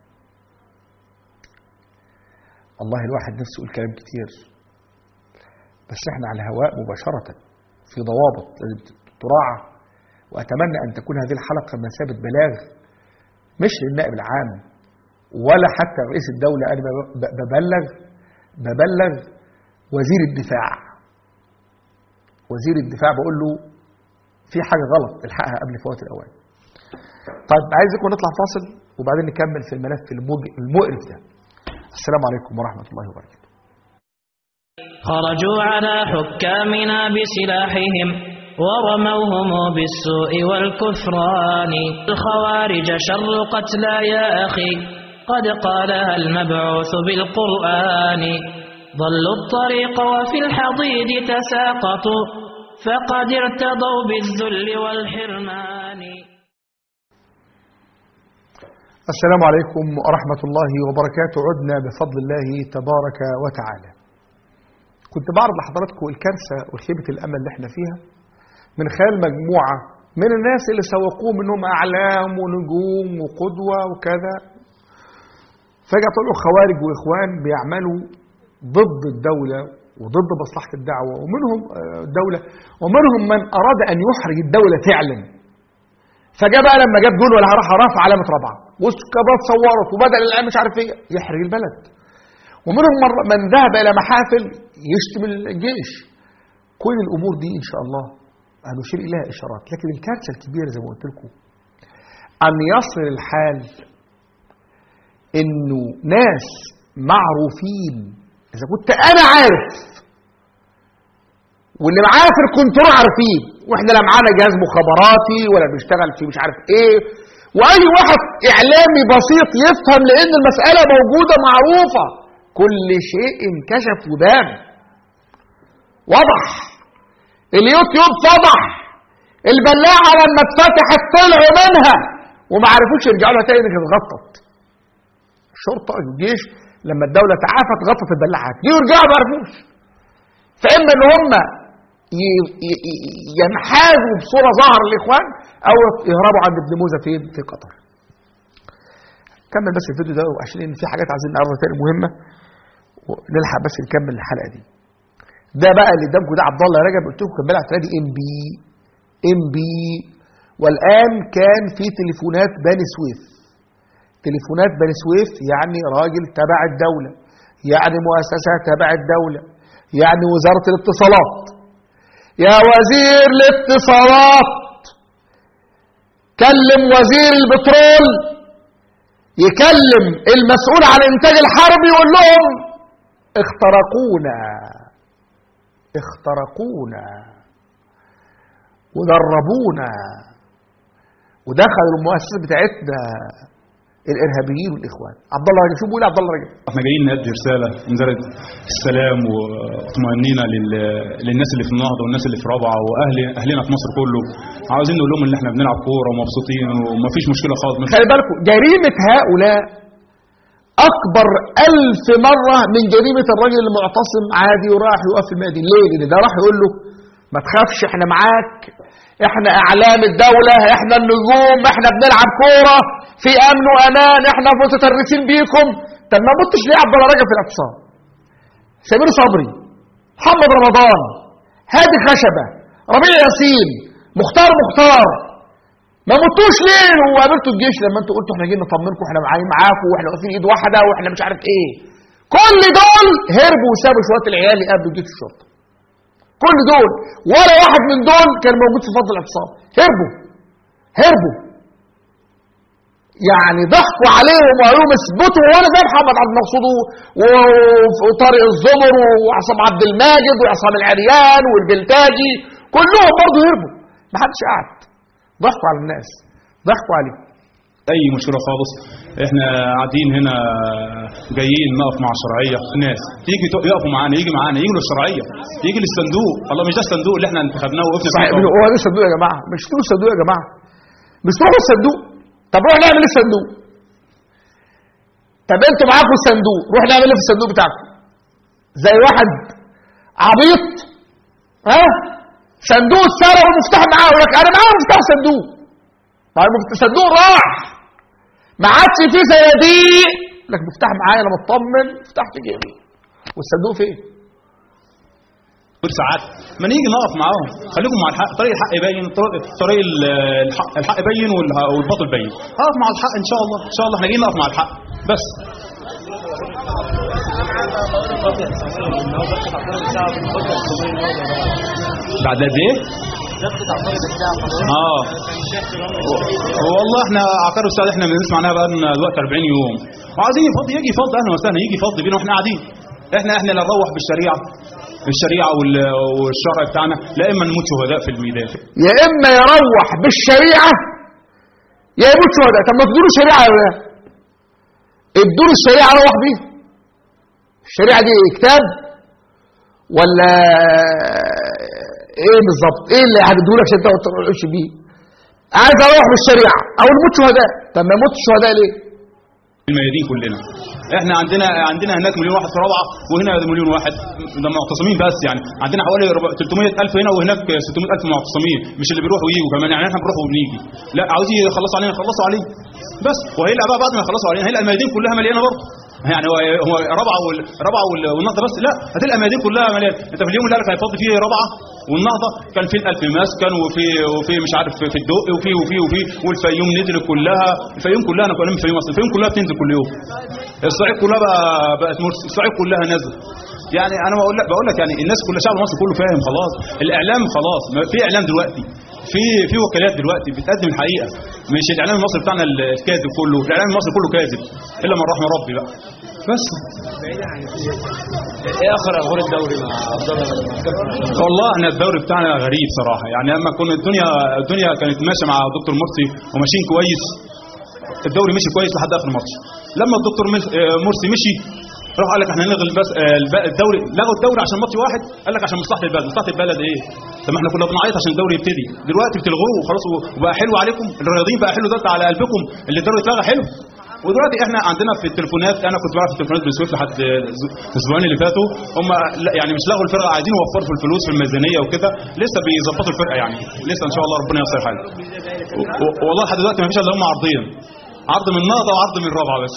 والله الواحد نفسه يقول كلام كتير بس احنا على الهواء مباشرة في ضوابط لازم تراعى واتمنى ان تكون هذه الحلقة بمثابة بلاغ مش للنائب العام ولا حتى رئيس الدولة انا ب- ببلغ ببلغ وزير الدفاع وزير الدفاع بقول له في حاجة غلط الحقها قبل فوات الاوان طيب عايزكم نطلع فاصل وبعدين نكمل في الملف المج- المقرف ده السلام عليكم ورحمة الله وبركاته خرجوا على حكامنا بسلاحهم ورموهم بالسوء والكفران الخوارج شر قتلى يا أخي قد قالها المبعوث بالقرآن ضلوا الطريق وفي الحضيض تساقطوا فقد ارتضوا بالذل والحرمان السلام عليكم ورحمة الله وبركاته عدنا بفضل الله تبارك وتعالى كنت بعرض لحضراتكم الكارثة وخيبة الأمل اللي احنا فيها من خلال مجموعة من الناس اللي سوقوهم انهم أعلام ونجوم وقدوة وكذا فجأة طلعوا خوارج وإخوان بيعملوا ضد الدولة وضد مصلحة الدعوة ومنهم آه، الدولة ومنهم من أراد أن يحرج الدولة فعلا فجاء بقى لما جاب جول ولا راح رفع علامه رابعه والكبات صورت وبدا الان مش عارف ايه يحرج البلد ومنهم مر من ذهب الى محافل يشتم الجيش كل الامور دي ان شاء الله هنشير اليها اشارات لكن الكارثه الكبيره زي ما قلت لكم ان يصل الحال انه ناس معروفين اذا كنت انا عارف واللي معايا في الكنترول عارفين واحنا لا معانا جهاز مخابراتي ولا بنشتغل في مش عارف ايه واي واحد اعلامي بسيط يفهم لان المساله موجوده معروفه كل شيء انكشف وبان وضح اليوتيوب فضح البلاعه لما اتفتحت طلعوا منها وما عرفوش يرجعوا لها تاني كانت اتغطت الشرطه الجيش لما الدوله تعافت غطت البلاعات دي يرجعوا ما عرفوش فاما ان هم ي- ي- ي- ينحازوا بصوره ظاهره للاخوان او يهربوا عند ابن موزه فين في قطر كمل بس الفيديو ده عشان ان في حاجات عايزين نعرضها تاني مهمه ونلحق بس نكمل الحلقه دي ده بقى اللي قدامكم ده عبد الله رجب قلت لكم كان بيلعب في نادي ام بي ام بي والان كان في تليفونات بني سويف تليفونات بني سويف يعني راجل تبع الدوله يعني مؤسسه تبع الدوله يعني وزاره الاتصالات يا وزير الاتصالات كلم وزير البترول يكلم المسؤول عن الانتاج الحربي يقول لهم اخترقونا اخترقونا ودربونا ودخلوا المؤسسات بتاعتنا الارهابيين والاخوان عبد الله رجب شو بيقول عبد الله رجب احنا جايين نأدي رسالة مجرد السلام وطمأنينة لل- للناس اللي في النهضة والناس اللي في رابعة وأهل أهلنا في مصر كله عاوزين نقول لهم إن احنا بنلعب كورة ومبسوطين ومفيش مشكلة خالص خلي بالكم جريمة هؤلاء أكبر ألف مرة من جريمة الراجل المعتصم عادي وراح يقف في الميادين ليه؟ لأن ده راح يقول له ما تخافش احنا معاك احنا أعلام الدولة احنا النجوم احنا بنلعب كورة في أمن وأمان احنا متترسين بيكم طب ما متش ليه عبد الله رجب في الاعتصام؟ سمير صبري محمد رمضان هادي خشبة ربيع ياسين مختار مختار ما متوش ليه وقابلتوا الجيش لما انتوا قلتوا احنا جايين نطمنكم احنا معايا معاكم واحنا واقفين ايد واحده واحنا مش عارف ايه كل دول هربوا وسابوا شويه العيال يقابلوا جيش الشرطه كل دول ولا واحد من دول كان موجود في فضل الاعتصام هربوا هربوا يعني ضحكوا عليهم وقالوا لهم اثبتوا وانا زي محمد عبد المقصود و- و- وطارق الزمر وعصام عبد الماجد وعصام العريان والبلتاجي كلهم برضه هربوا ما حدش قعد ضحكوا على الناس ضحكوا عليه اي مشكله خالص احنا قاعدين هنا جايين نقف مع الشرعيه الناس تيجي تق- يقفوا معانا يجي معانا يجي للشرعيه يجي للصندوق الله مش ده الصندوق اللي احنا انتخبناه وقفنا صحيح فيه هو ده الصندوق يا جماعه مش تروحوا الصندوق يا جماعه مش تروحوا الصندوق طب روح نعمل ايه في الصندوق طب انتوا معاكم الصندوق روح نعمل ايه في الصندوق بتاعكم زي واحد عبيط ها صندوق اتسرق والمفتاح معاه يقول لك انا معايا مفتاح صندوق طيب المفت- الصندوق راح ما عادش فيه صناديق يقول لك مفتاح معايا انا مطمن مفتاح في جيبي والصندوق فين؟ كل ساعات ما نيجي نقف معاهم خليكم مع الحق طريق الحق يبين طريق طريق ال- الحق, الحق يبين والها- والباطل يبين هقف مع الحق ان شاء الله ان شاء الله احنا جايين نقف مع الحق بس بعد قد ايه؟ اه والله احنا عقار الاستاذ احنا بنسمع عنها بقى لنا دلوقتي 40 يوم وعايزين يفضي يجي يفضي اهلا وسهلا يجي يفضي بينا واحنا قاعدين احنا احنا لا نروح بالشريعه الشريعه وال- والشرع بتاعنا لا اما نموت شهداء في الميدان يا اما يروح بالشريعه يا يموت شهداء طب ما تدوا له الشريعه يا ولاد ادوا له الشريعه روح بيها الشريعه دي كتاب ولا ايه بالظبط ايه اللي هتدوا لك عشان انت ما تروحش بيه عايز اروح بالشريعه او نموت شهداء طب ما يموت الشهداء ليه الميادين كلنا احنا عندنا عندنا هناك مليون واحد في رابعه وهنا مليون واحد ده معتصمين بس يعني عندنا حوالي 300 الف هنا وهناك 600 الف معتصمين مش اللي بيروحوا ويجوا كمان يعني احنا بنروح وبنيجي لا عاوزين يخلصوا علينا يخلصوا علينا بس وهيلقى بقى بعد ما يخلصوا علينا هيلقى الميادين كلها مليانه برضه يعني هو هو رابعه وال- رابعه وال- والنهضه بس لا هتلقى الميادين كلها مليانه انت في اليوم اللي قالك هيفضي فيه رابعه والنهضه كان في الالف مسكن وفي وفي مش عارف في الدق وفي وفي وفي والفيوم نزلت كلها الفيوم كلها انا كلام الفيوم اصلا الفيوم كلها بتنزل كل يوم الصعيد كلها بقى بقت مرسي الصعيد كلها نازله يعني انا بقول لك بقول لك يعني الناس كلها الشعب المصري كله فاهم خلاص الاعلام خلاص ما في اعلام دلوقتي في في وكالات دلوقتي بتقدم الحقيقه مش الاعلام المصري بتاعنا الكاذب كله الاعلام المصري كله كاذب الا من رحم ربي بقى بس ايه اخر اخبار الدوري مع عبد الله والله احنا الدوري بتاعنا غريب صراحه يعني لما كنا الدنيا الدنيا كانت ماشيه مع دكتور مرسي وماشيين كويس الدوري مشي كويس لحد اخر الماتش لما الدكتور مس- آه، مرسي مشي راح قال لك احنا هنلغي البس آه، الب- الدوري لغوا الدوري عشان ماتش واحد قال لك عشان مصلحه البلد مصلحه البلد ايه طب ما احنا كنا بنعيط عشان الدوري يبتدي دلوقتي بتلغوه وخلاص وبقى حلو عليكم الرياضيين بقى حلو ده على قلبكم اللي الدوري اتلغى حلو ودلوقتي احنا عندنا في التليفونات انا كنت بعرف التليفونات بسويف لحد الاسبوعين اللي فاتوا هم لا- يعني مش لغوا الفرقه عايزين يوفروا في الفلوس في الميزانيه وكده لسه بيظبطوا الفرقه يعني لسه ان شاء الله ربنا ييسر حالنا و- و- والله لحد دلوقتي ما فيش الا هم عرضين عرض من نهضه وعرض من رابعه بس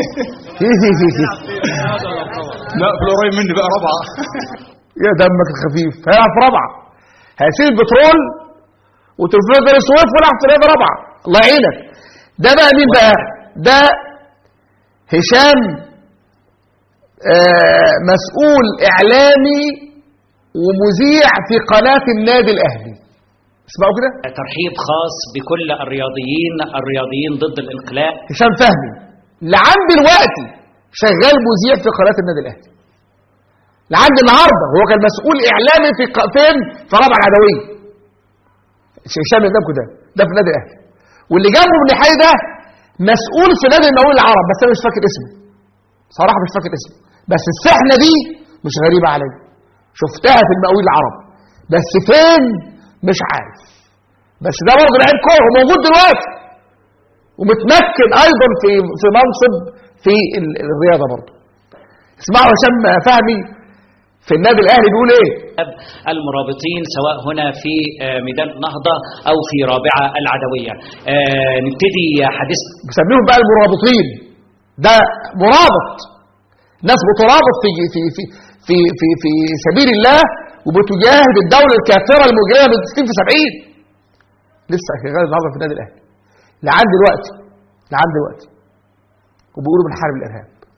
لا في القريب مني بقى رابعه يا دمك الخفيف هيلعب في رابعه هيسيب البترول وتلفزيون بني سويف ويلعب في نادي رابعه الله يعينك ده بقى مين بقى ده هشام آه مسؤول اعلامي ومذيع في قناه النادي الاهلي اسمعوا كده ترحيب خاص بكل الرياضيين الرياضيين ضد الانقلاب هشام فهمي لعند دلوقتي شغال مذيع في قناه النادي الاهلي لعند النهارده هو كان مسؤول اعلامي في ق- فين في رابعه العدويه هشام اللي قدامكم ده ده في النادي الاهلي واللي جنبه من الحي ده مسؤول في نادي المقاولين العرب بس انا مش فاكر اسمه صراحه مش فاكر اسمه بس السحنه دي مش غريبه عليا شفتها في المقاولين العرب بس فين مش عارف بس ده برضه لعيب كوره موجود دلوقتي ومتمكن ايضا في في منصب في ال- الرياضه برضه اسمعوا هشام فهمي في النادي الاهلي بيقول ايه المرابطين سواء هنا في آه، ميدان نهضة أو في رابعة العدوية آه، نبتدي حديث بيسميهم بقى المرابطين ده مرابط ناس بترابط في في في في في, في سبيل الله وبتجاهد الدوله الكافره المجرمه من 60 في 70 لسه شغال النهارده في النادي الاهلي لعند دلوقتي لعند دلوقتي وبيقولوا بنحارب الارهاب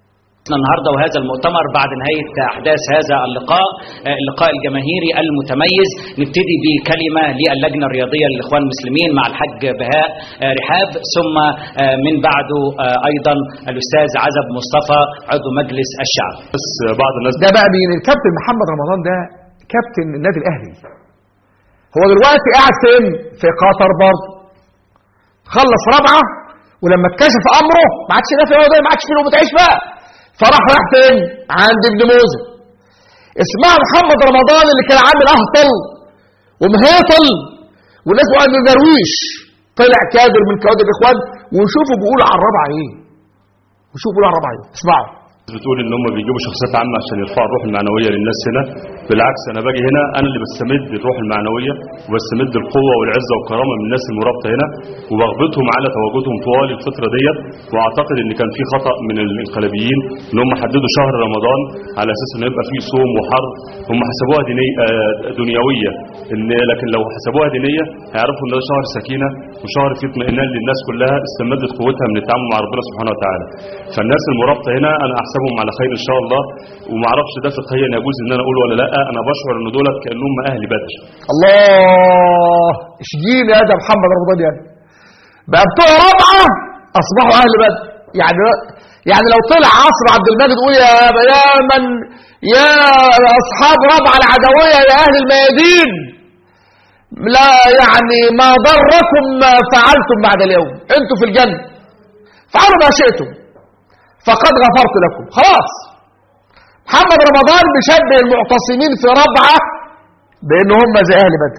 النهارده وهذا المؤتمر بعد نهايه احداث هذا اللقاء آه، اللقاء الجماهيري المتميز نبتدي بكلمه للجنه الرياضيه للاخوان المسلمين مع الحاج بهاء آه، رحاب ثم آه، من بعده آه، ايضا الاستاذ عزب مصطفى عضو مجلس الشعب بس بعض الناس ده بقى مين الكابتن محمد رمضان ده كابتن النادي الاهلي هو دلوقتي قاعد فين في قطر برضه خلص رابعه ولما اتكشف امره ما عادش نافع هو ده ما عادش فيه بتعيش بقى فراح راح فين عند ابن موزه اسمها محمد رمضان اللي كان عامل اهطل ومهيطل والناس بقى انه درويش طلع كادر من كوادر الاخوان ونشوفوا بيقولوا على الرابعه ايه وشوفوا بيقولوا على الرابعه ايه اسمعوا بتقول ان هم بيجيبوا شخصيات عامه عشان يرفعوا الروح المعنويه للناس هنا بالعكس انا باجي هنا انا اللي بستمد الروح المعنويه وبستمد القوه والعزه والكرامه من الناس المرابطه هنا وبغبطهم على تواجدهم طوال الفتره ديت واعتقد ان كان في خطا من الانقلابيين ان هم حددوا شهر رمضان على اساس انه يبقى فيه صوم وحر هم حسبوها ديني آه، دنيويه ان لكن لو حسبوها دينيه هيعرفوا ان ده شهر سكينه وشهر فيه اطمئنان للناس كلها استمدت قوتها من التعامل مع ربنا سبحانه وتعالى فالناس المرابطه هنا انا احسبهم على خير ان شاء الله وما اعرفش ده فقهيا يجوز ان انا اقول ولا لا انا بشعر ان دولت كانهم اهل بدر الله اشجيني يا ده محمد رمضان يعني بقى بتوع رابعه اصبحوا اهل بدر يعني يعني لو طلع عاصم عبد المجيد يقول يا يا من يا اصحاب رابعه العدويه يا اهل الميادين لا يعني ما ضركم ما فعلتم بعد اليوم انتوا في الجنه فعلوا ما شئتم فقد غفرت لكم خلاص محمد رمضان بيشبه المعتصمين في رابعه بان هم زي اهل بدر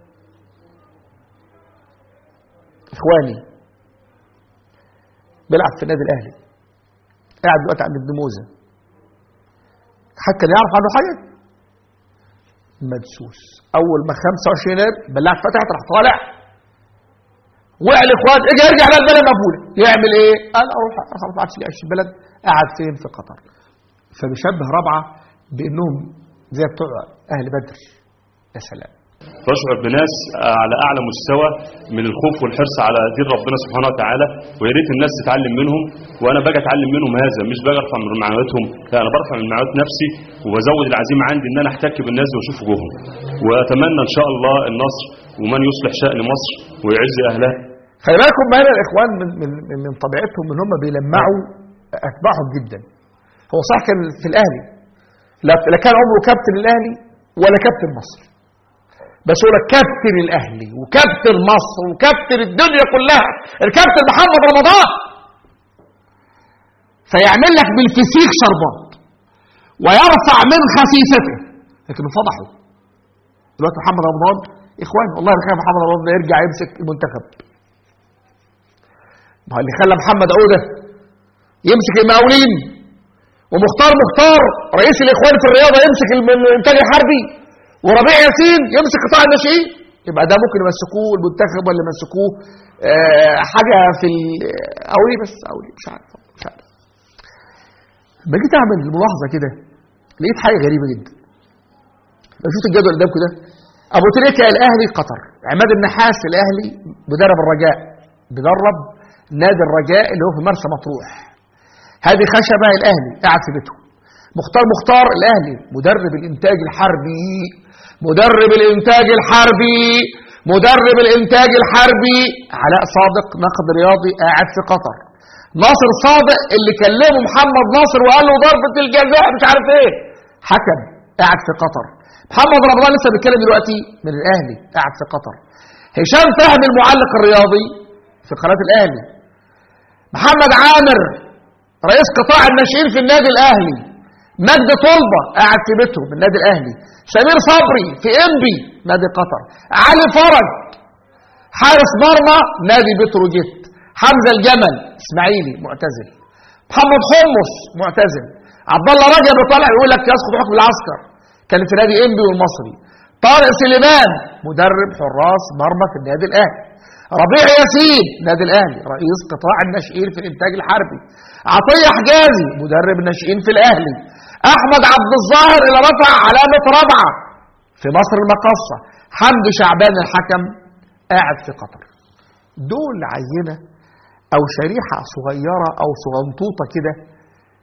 اخواني بيلعب في النادي الاهلي قاعد دلوقتي عند ابن موزه حد كان يعرف عنه حاجه مدسوس اول ما 25 يناير بلعت فتحت راح طالع وقع الاخوان اجي ارجع بقى البلد مقفوله يعمل ايه؟ قال اروح خلاص ما عادش لي عيش في البلد قاعد فين في قطر فبيشبه رابعه بانهم زي بتوع اهل بدر يا سلام بشعر بناس على اعلى مستوى من الخوف والحرص على دين ربنا سبحانه وتعالى ويا ريت الناس تتعلم منهم وانا باجي اتعلم منهم هذا مش باجي ارفع من معنوياتهم لا انا برفع من معنويات نفسي وبزود العزيمه عندي ان انا احتك بالناس دي واشوف وجوههم واتمنى ان شاء الله النصر ومن يصلح شان مصر ويعز اهلها خلي بالكم هنا الاخوان من من من- من طبيعتهم ان هم بيلمعوا اتباعهم جدا هو صح كان في الاهلي لا لا كان عمره كابتن الاهلي ولا كابتن مصر بس هو كابتن الاهلي وكابتن مصر وكابتن الدنيا كلها الكابتن محمد رمضان فيعمل لك بالفسيخ شربات ويرفع من خسيسته لكن فضحوا دلوقتي محمد رمضان اخوان والله اللي خلى محمد رمضان ده يرجع يمسك المنتخب ما هو اللي خلى محمد عوده يمسك المقاولين ومختار مختار رئيس الاخوان في الرياضه يمسك الم- الانتاج الحربي وربيع ياسين يمسك قطاع الناشئين يبقى ده ممكن يمسكوه المنتخب ولا يمسكوه آه، حاجه في اولي بس اولي مش عارف مش عارف لما جيت اعمل ملاحظه كده لقيت حاجه غريبه جدا لو شفت الجدول اللي قدامكم ده ابو تريكه الاهلي قطر عماد النحاس الاهلي بيدرب الرجاء بيدرب نادي الرجاء اللي هو في مرسى مطروح هذه خشبه الاهلي قاعد في بيته مختار مختار الاهلي مدرب الانتاج الحربي مدرب الانتاج الحربي مدرب الانتاج الحربي علاء صادق نقد رياضي قاعد في قطر ناصر صادق اللي كلمه محمد ناصر وقال له ضربة الجزاء مش عارف ايه حكم قاعد في قطر محمد رمضان لسه بيتكلم دلوقتي من الاهلي قاعد في قطر هشام فهمي المعلق الرياضي في قناة الاهلي محمد عامر رئيس قطاع الناشئين في النادي الاهلي مجد طلبة قاعد في بيته من النادي الاهلي سمير صبري في انبي نادي قطر علي فرج حارس مرمى نادي بتروجيت حمزه الجمل اسماعيلي معتزل محمد حمص معتزل عبد الله رجب طالع يقول لك يسقط حكم العسكر كان في نادي انبي والمصري طارق سليمان مدرب حراس مرمى في النادي الاهلي ربيع ياسين نادي الاهلي رئيس قطاع الناشئين في الانتاج الحربي عطيه حجازي مدرب الناشئين في الاهلي احمد عبد الظاهر اللي رفع علامه رابعه في مصر المقصه حمدي شعبان الحكم قاعد في قطر دول عينه او شريحه صغيره او صغنطوطه كده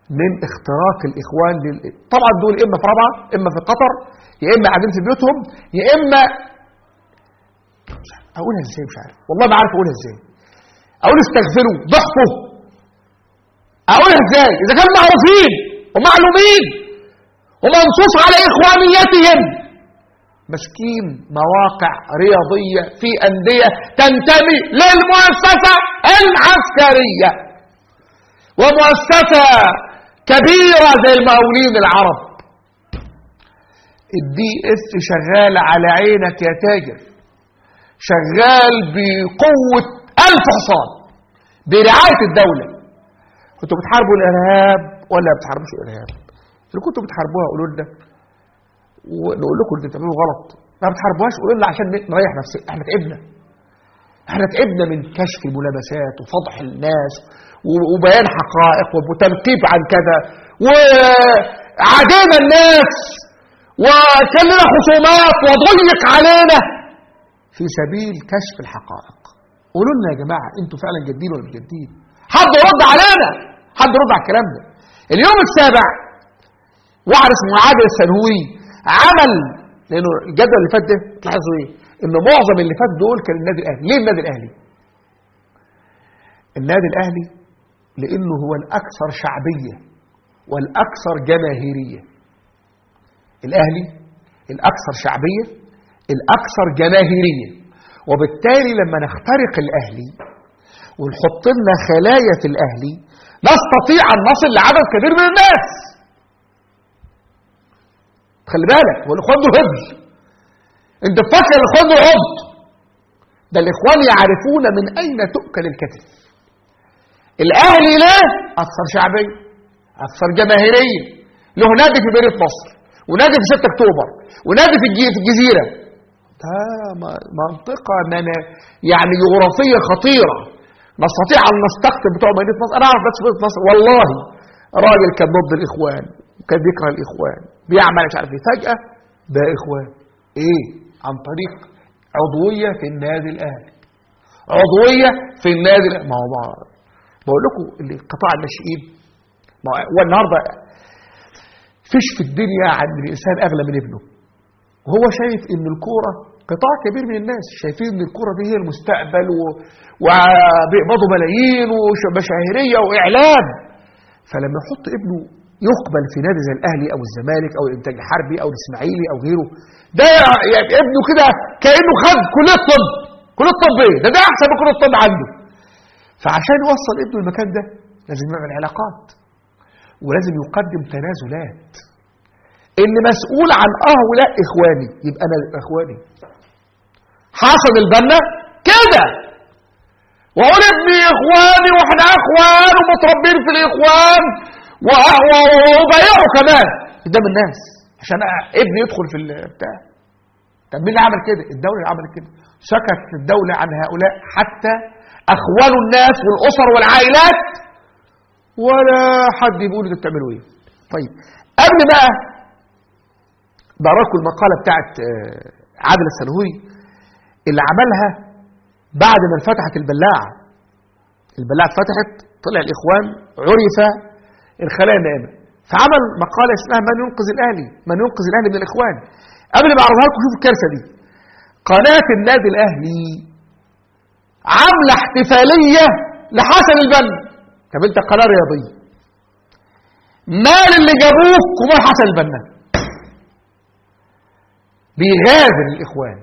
من اختراق الاخوان لل... طبعا دول اما في رابعه اما في قطر يا اما قاعدين في بيوتهم يا اما مش عارف اقولها ازاي مش عارف والله ما عارف اقولها ازاي اقول استغفروا ضحكوا اقولها ازاي اذا كانوا معروفين ومعلومين ومنصوص على اخوانيتهم مسكين مواقع رياضيه في انديه تنتمي للمؤسسه العسكريه ومؤسسه كبيره زي المقاولين العرب الدي اف شغال على عينك يا تاجر شغال بقوه الف حصان برعايه الدوله كنتوا بتحاربوا الارهاب ولا ما بتحاربوش الارهاب اللي كنتوا بتحاربوها قولوا لنا ونقول لكم اللي بتعملوه غلط ما بتحاربوهاش قولوا لنا عشان نريح نفسنا احنا تعبنا احنا تعبنا من كشف الملابسات وفضح الناس و- وبيان حقائق وتنقيب عن كذا وعادينا الناس وكان لنا خصومات وضيق علينا في سبيل كشف الحقائق قولوا لنا يا جماعه انتوا فعلا جادين ولا مش جادين حد يرد علينا حد يرد على الكلام ده اليوم السابع واحد اسمه عادل السنهوري عمل لانه الجدول اللي فات ده تلاحظوا ايه ان معظم اللي فات دول كان النادي الاهلي ليه النادي الاهلي النادي الاهلي لانه هو الاكثر شعبيه والاكثر جماهيريه الاهلي الاكثر شعبيه الاكثر جماهيريه وبالتالي لما نخترق الاهلي ونحط لنا خلايا في الاهلي نستطيع ان نصل لعدد كبير من الناس خلي بالك هو الاخوان دول هبل انت فاكر الاخوان دول عبط ده الاخوان يعرفون من اين تؤكل الكتف الاهلي ليه اكثر شعبيه اكثر جماهيريه له نادي في مدينه نصر ونادي في 6 اكتوبر ونادي في الجي- في الجزيره ده م- منطقه من يعني جغرافيه خطيره نستطيع ان نستقطب بتوع مدينه نصر انا اعرف بس مدينه نصر والله راجل كان ضد الاخوان وكان بيكره الاخوان بيعمل مش عارف ايه فجاه ده اخوان ايه عن طريق عضويه في النادي الاهلي عضويه في النادي الأهلي. ما هو ما بقول لكم اللي قطاع الناشئين ما هو هو النهارده فيش في الدنيا عند الانسان اغلى من ابنه وهو شايف ان الكوره قطاع كبير من الناس شايفين ان الكوره دي هي المستقبل و... وبيقبضوا ملايين ومشاهيريه واعلام فلما يحط ابنه يقبل في نادي زي الاهلي او الزمالك او الانتاج الحربي او الاسماعيلي او غيره ده يعني ابنه كده كانه خد كليه طب كليه طب ايه ده ده احسن من كليه طب عنده فعشان يوصل ابنه المكان ده لازم يعمل علاقات ولازم يقدم تنازلات اللي مسؤول عن هؤلاء اخواني يبقى انا اخواني حسن البنا كده واقول ابني اخواني واحنا اخوان ومتربين في الاخوان و- و- وبايعه كمان قدام الناس عشان ابني يدخل في البتاع طب مين اللي عمل كده الدوله اللي عملت كده سكت الدوله عن هؤلاء حتى اخوانوا الناس والاسر والعائلات ولا حد يقول انتوا بتعملوا ايه طيب قبل بقى بقراكم المقاله بتاعت آه، عادل السنهوري اللي عملها بعد ما انفتحت البلاعه البلاعه اتفتحت طلع الاخوان عرف الخلايا النائمه فعمل مقاله اسمها من ينقذ الاهلي من ينقذ الاهلي من الاخوان قبل ما اعرضها لكم شوفوا الكارثه دي قناه النادي الاهلي عامله احتفاليه لحسن البنا طب انت قناه رياضيه مال اللي جابوه كبار حسن البنا بيغازل الاخوان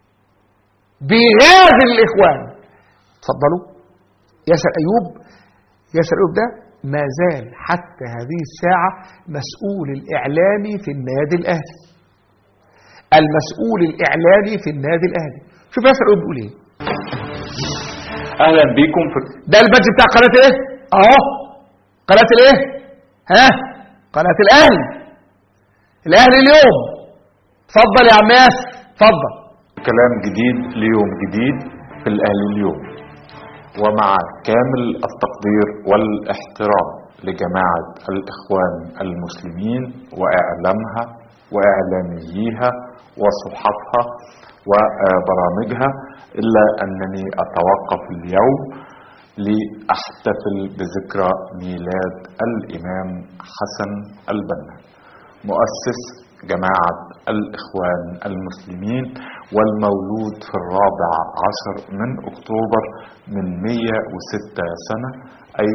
بيغازل الاخوان اتفضلوا ياسر ايوب ياسر ايوب ده ما زال حتى هذه الساعه مسؤول الاعلامي في النادي الاهلي المسؤول الاعلامي في النادي الاهلي شوف ياسر ايوب بيقول ايه اهلا بيكم في ده البادج بتاع قناه ايه اهو قناه الايه ها قناه الاهلي الاهلي اليوم اتفضل يا عم ياسر اتفضل كلام جديد ليوم جديد في الاهلي اليوم ومع كامل التقدير والاحترام لجماعة الإخوان المسلمين وإعلامها وإعلامييها وصحافها وبرامجها إلا أنني أتوقف اليوم لأحتفل بذكرى ميلاد الإمام حسن البنا مؤسس جماعة الإخوان المسلمين والمولود في الرابع عشر من أكتوبر من 106 سنة أي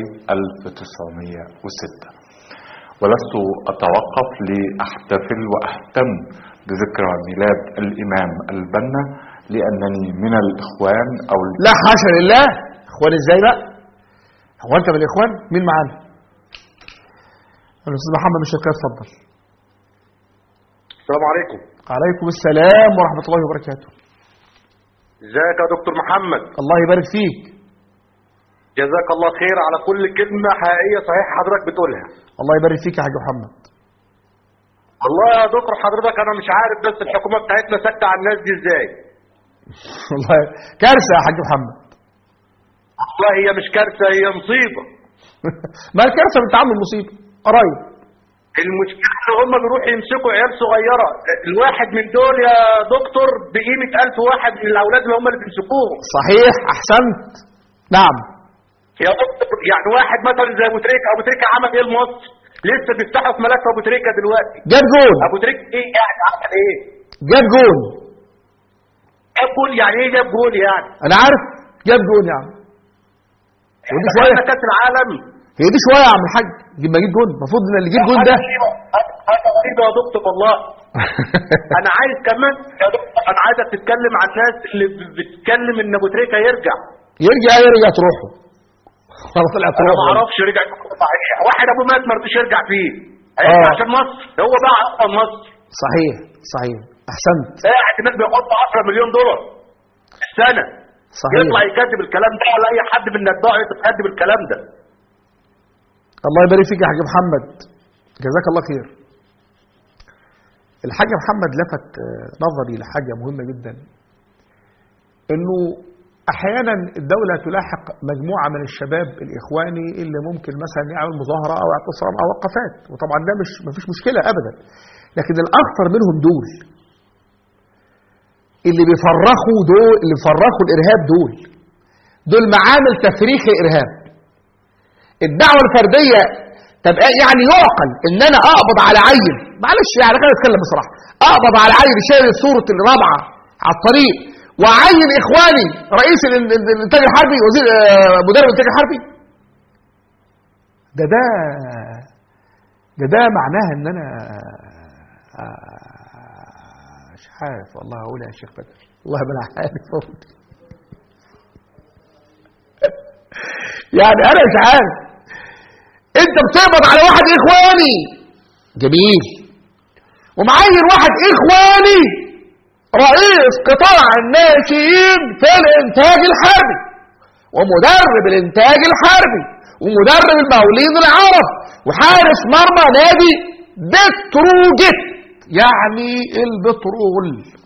1906 ولست أتوقف لأحتفل وأهتم بذكرى ميلاد الإمام البنا لأنني من الإخوان أو لا حاشا لله اخوان ازاي بقى هو انت من الاخوان مين معانا الاستاذ محمد من الشركات اتفضل السلام عليكم عليكم السلام ورحمه الله وبركاته ازيك يا دكتور محمد الله يبارك فيك جزاك الله خير على كل كلمة حقيقية صحيح حضرتك بتقولها الله يبارك فيك يا حاج محمد والله يا دكتور حضرتك انا مش عارف بس الحكومة بتاعتنا ساكتة على الناس دي ازاي والله كارثه يا حاج محمد والله هي مش كارثة هي مصيبة ما الكارثه بنت عم المصيبه قرايب المشكلة ان هم بيروحوا يمسكوا عيال صغيرة الواحد من دول يا دكتور بقيمة ألف واحد من الأولاد اللي هم اللي بيمسكوهم صحيح احسنت نعم يا دكتور يعني واحد مثلا زي ابو تريكه ابو تريكه عمل ايه لمصر لسه بيفتحوا في ملف ابو تريكه دلوقتي جاب جول ابو تريكه ايه يعني عمل ايه جاب جول جاب جول يعني ايه جاب جول يعني انا عارف جاب جول يا عم ودي احنا شويه خدنا كاس العالم هي دي شويه يا عم الحاج جيب ما جيب جول المفروض ان اللي يجيب جول ده حاجه غريبه يا دكتور والله انا عايز كمان يا دكتور انا عايزك تتكلم عن الناس اللي بتتكلم ان ابو تريكه يرجع يرجع يرجع تروحه خلاص طلع انا تروحه ما اعرفش رجع صحيح واحد ابو مات ما رضيش يرجع فيه هيرجع آه. عشان مصر هو بقى اصلا مصر صحيح صحيح احسنت قاعد هناك بيحط 10 مليون دولار في السنه صحيح. يطلع يكذب الكلام ده ولا اي حد من النتباع يكذب الكلام ده الله يبارك فيك يا حاج محمد جزاك الله خير الحاج محمد لفت آه، نظري لحاجة مهمة جدا انه احيانا الدولة تلاحق مجموعة من الشباب الاخواني اللي ممكن مثلا يعمل مظاهرة او اعتصام او وقفات وطبعا ده مش مفيش مشكلة ابدا لكن الاخطر منهم دول اللي بيفرخوا دول اللي بيفرخوا الارهاب دول دول معامل تفريخ الارهاب الدعوة الفردية طب يعني يعقل ان انا اقبض على عيل معلش يعني خلينا نتكلم بصراحة اقبض على عيل شايل صورة الرابعة على الطريق وعين اخواني رئيس ال- ال- الانتاج الحربي وزير آه، مدرب الانتاج الحربي ده ده ده ده معناها ان انا آه، مش عارف والله اقول يا شيخ بدر والله ما انا عارف أقول. يعني انا مش عارف انت بتقبض على واحد اخواني جميل ومعين واحد اخواني رئيس قطاع الناشئين في الانتاج الحربي ومدرب الانتاج الحربي ومدرب المقاولين العرب وحارس مرمى نادي بتروجيت يعني البترول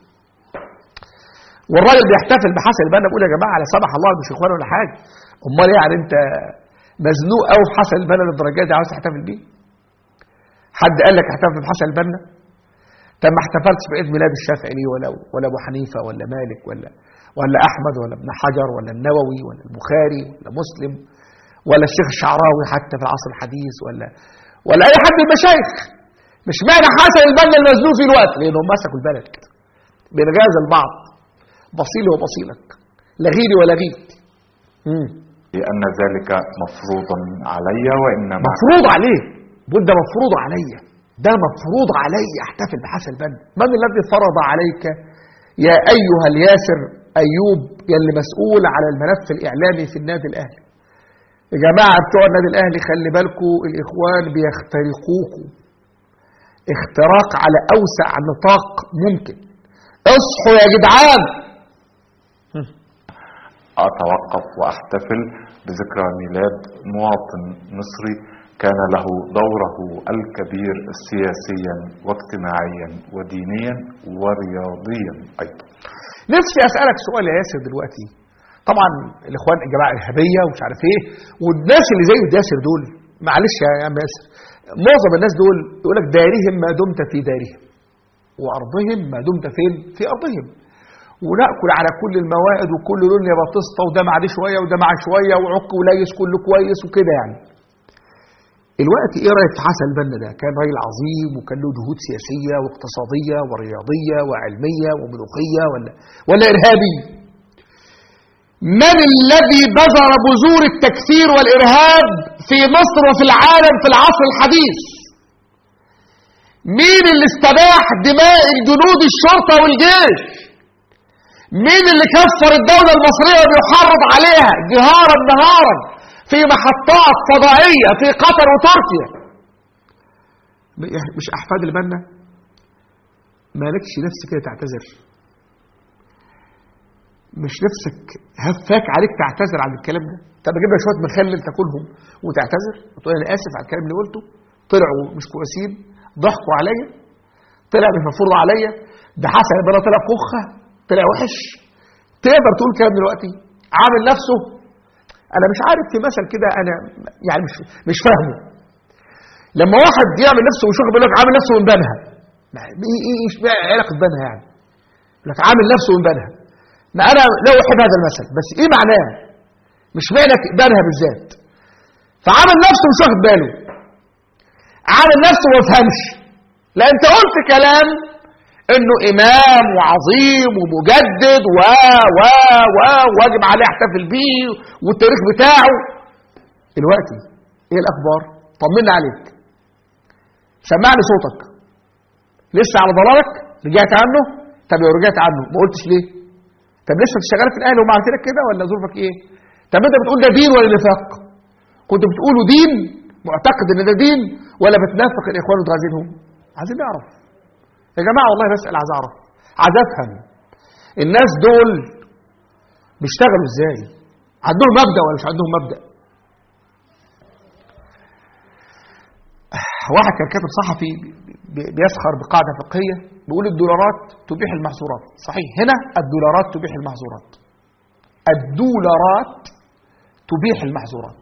والراجل بيحتفل بحسن البنا بيقول يا جماعه على سمح الله مش اخوان ولا حاجه امال يعني انت مزنوق قوي في حسن البنا للدرجه دي عاوز تحتفل بيه حد قال لك احتفل بحسن البنا طب ما احتفلتش بعيد ميلاد الشافعي ليه ولا ولا ابو حنيفه ولا مالك ولا ولا احمد ولا ابن حجر ولا النووي ولا البخاري ولا مسلم ولا الشيخ الشعراوي حتى في العصر الحديث ولا ولا اي حد من المشايخ مش معنى حسن البنا المزنوق في الوقت لانهم مسكوا البلد بينغازل بعض بصيلي وبصيلك لغيري ولغيك لأن ذلك مفروض علي وإنما مفروض عليه بقول ده مفروض عليا ده مفروض علي احتفل بحسن البنا من الذي فرض عليك يا ايها الياسر ايوب يلي مسؤول على الملف الاعلامي في النادي الاهلي يا جماعه بتوع النادي الاهلي خلي بالكم الاخوان بيخترقوكم اختراق على اوسع نطاق ممكن اصحوا يا جدعان أتوقف وأحتفل بذكرى ميلاد مواطن مصري كان له دوره الكبير سياسيا واجتماعيا ودينيا ورياضيا أيضا نفسي اسالك سؤال يا ياسر دلوقتي طبعا الاخوان الجماعه ارهابيه ومش عارف ايه والناس اللي زي ياسر دول معلش يا عم ياسر معظم الناس دول يقول لك دارهم ما دمت في دارهم وارضهم ما دمت فين في ارضهم وناكل على كل الموائد وكل لون يا بطسطه وده مع دي شويه وده مع شويه وعك وليس كله كويس وكده يعني الوقت ايه رايك في حسن البنا ده كان راجل عظيم وكان له جهود سياسيه واقتصاديه ورياضيه وعلميه وملوخيه ولا ولا ارهابي من الذي بذر بذور التكفير والارهاب في مصر وفي العالم في العصر الحديث مين اللي استباح دماء جنود الشرطه والجيش مين اللي كفر الدوله المصريه وبيحرض عليها جهارا نهارا في محطات فضائية في قطر وتركيا مش أحفاد البنا مالكش نفس كده تعتذر مش نفسك هفاك عليك تعتذر عن الكلام ده طب اجيب لك شويه مخلل تاكلهم وتعتذر وتقول انا اسف على الكلام اللي قلته طلعوا مش كويسين ضحكوا عليا طلع مش مفروض عليا ده حسن البنا طلع كخه طلع وحش تقدر تقول كلام دلوقتي عامل نفسه انا مش عارف في مثل كده انا يعني مش مش فاهمه لما واحد يعمل نفسه ويشوف بيقول لك عامل نفسه من بنها ايه ايه ايش بقى علاقه بنها يعني يقول لك عامل نفسه من بنها ما انا لا احب هذا المثل بس ايه معناه مش معنى بنها بالذات فعامل نفسه مش واخد باله عامل نفسه ما فهمش لا انت قلت كلام انه امام وعظيم ومجدد و و و واجب عليه احتفل بيه والتاريخ بتاعه دلوقتي ايه الاخبار طمنا عليك سمعني صوتك لسه على ضلالك رجعت عنه طب لو رجعت عنه ما قلتش ليه طب لسه شغال في الاهلي وما عملت لك كده ولا ظروفك ايه طب انت بتقول ده دين ولا نفاق كنت بتقوله دين معتقد ان ده دين ولا بتنافق الاخوان وتغازلهم عايزين نعرف يا جماعة والله بسأل عايز أعرف عايز أفهم الناس دول بيشتغلوا إزاي عندهم مبدأ ولا مش عندهم مبدأ واحد كان كاتب صحفي بيسخر بقاعدة فقهية بيقول الدولارات تبيح المحظورات صحيح هنا الدولارات تبيح المحظورات الدولارات تبيح المحظورات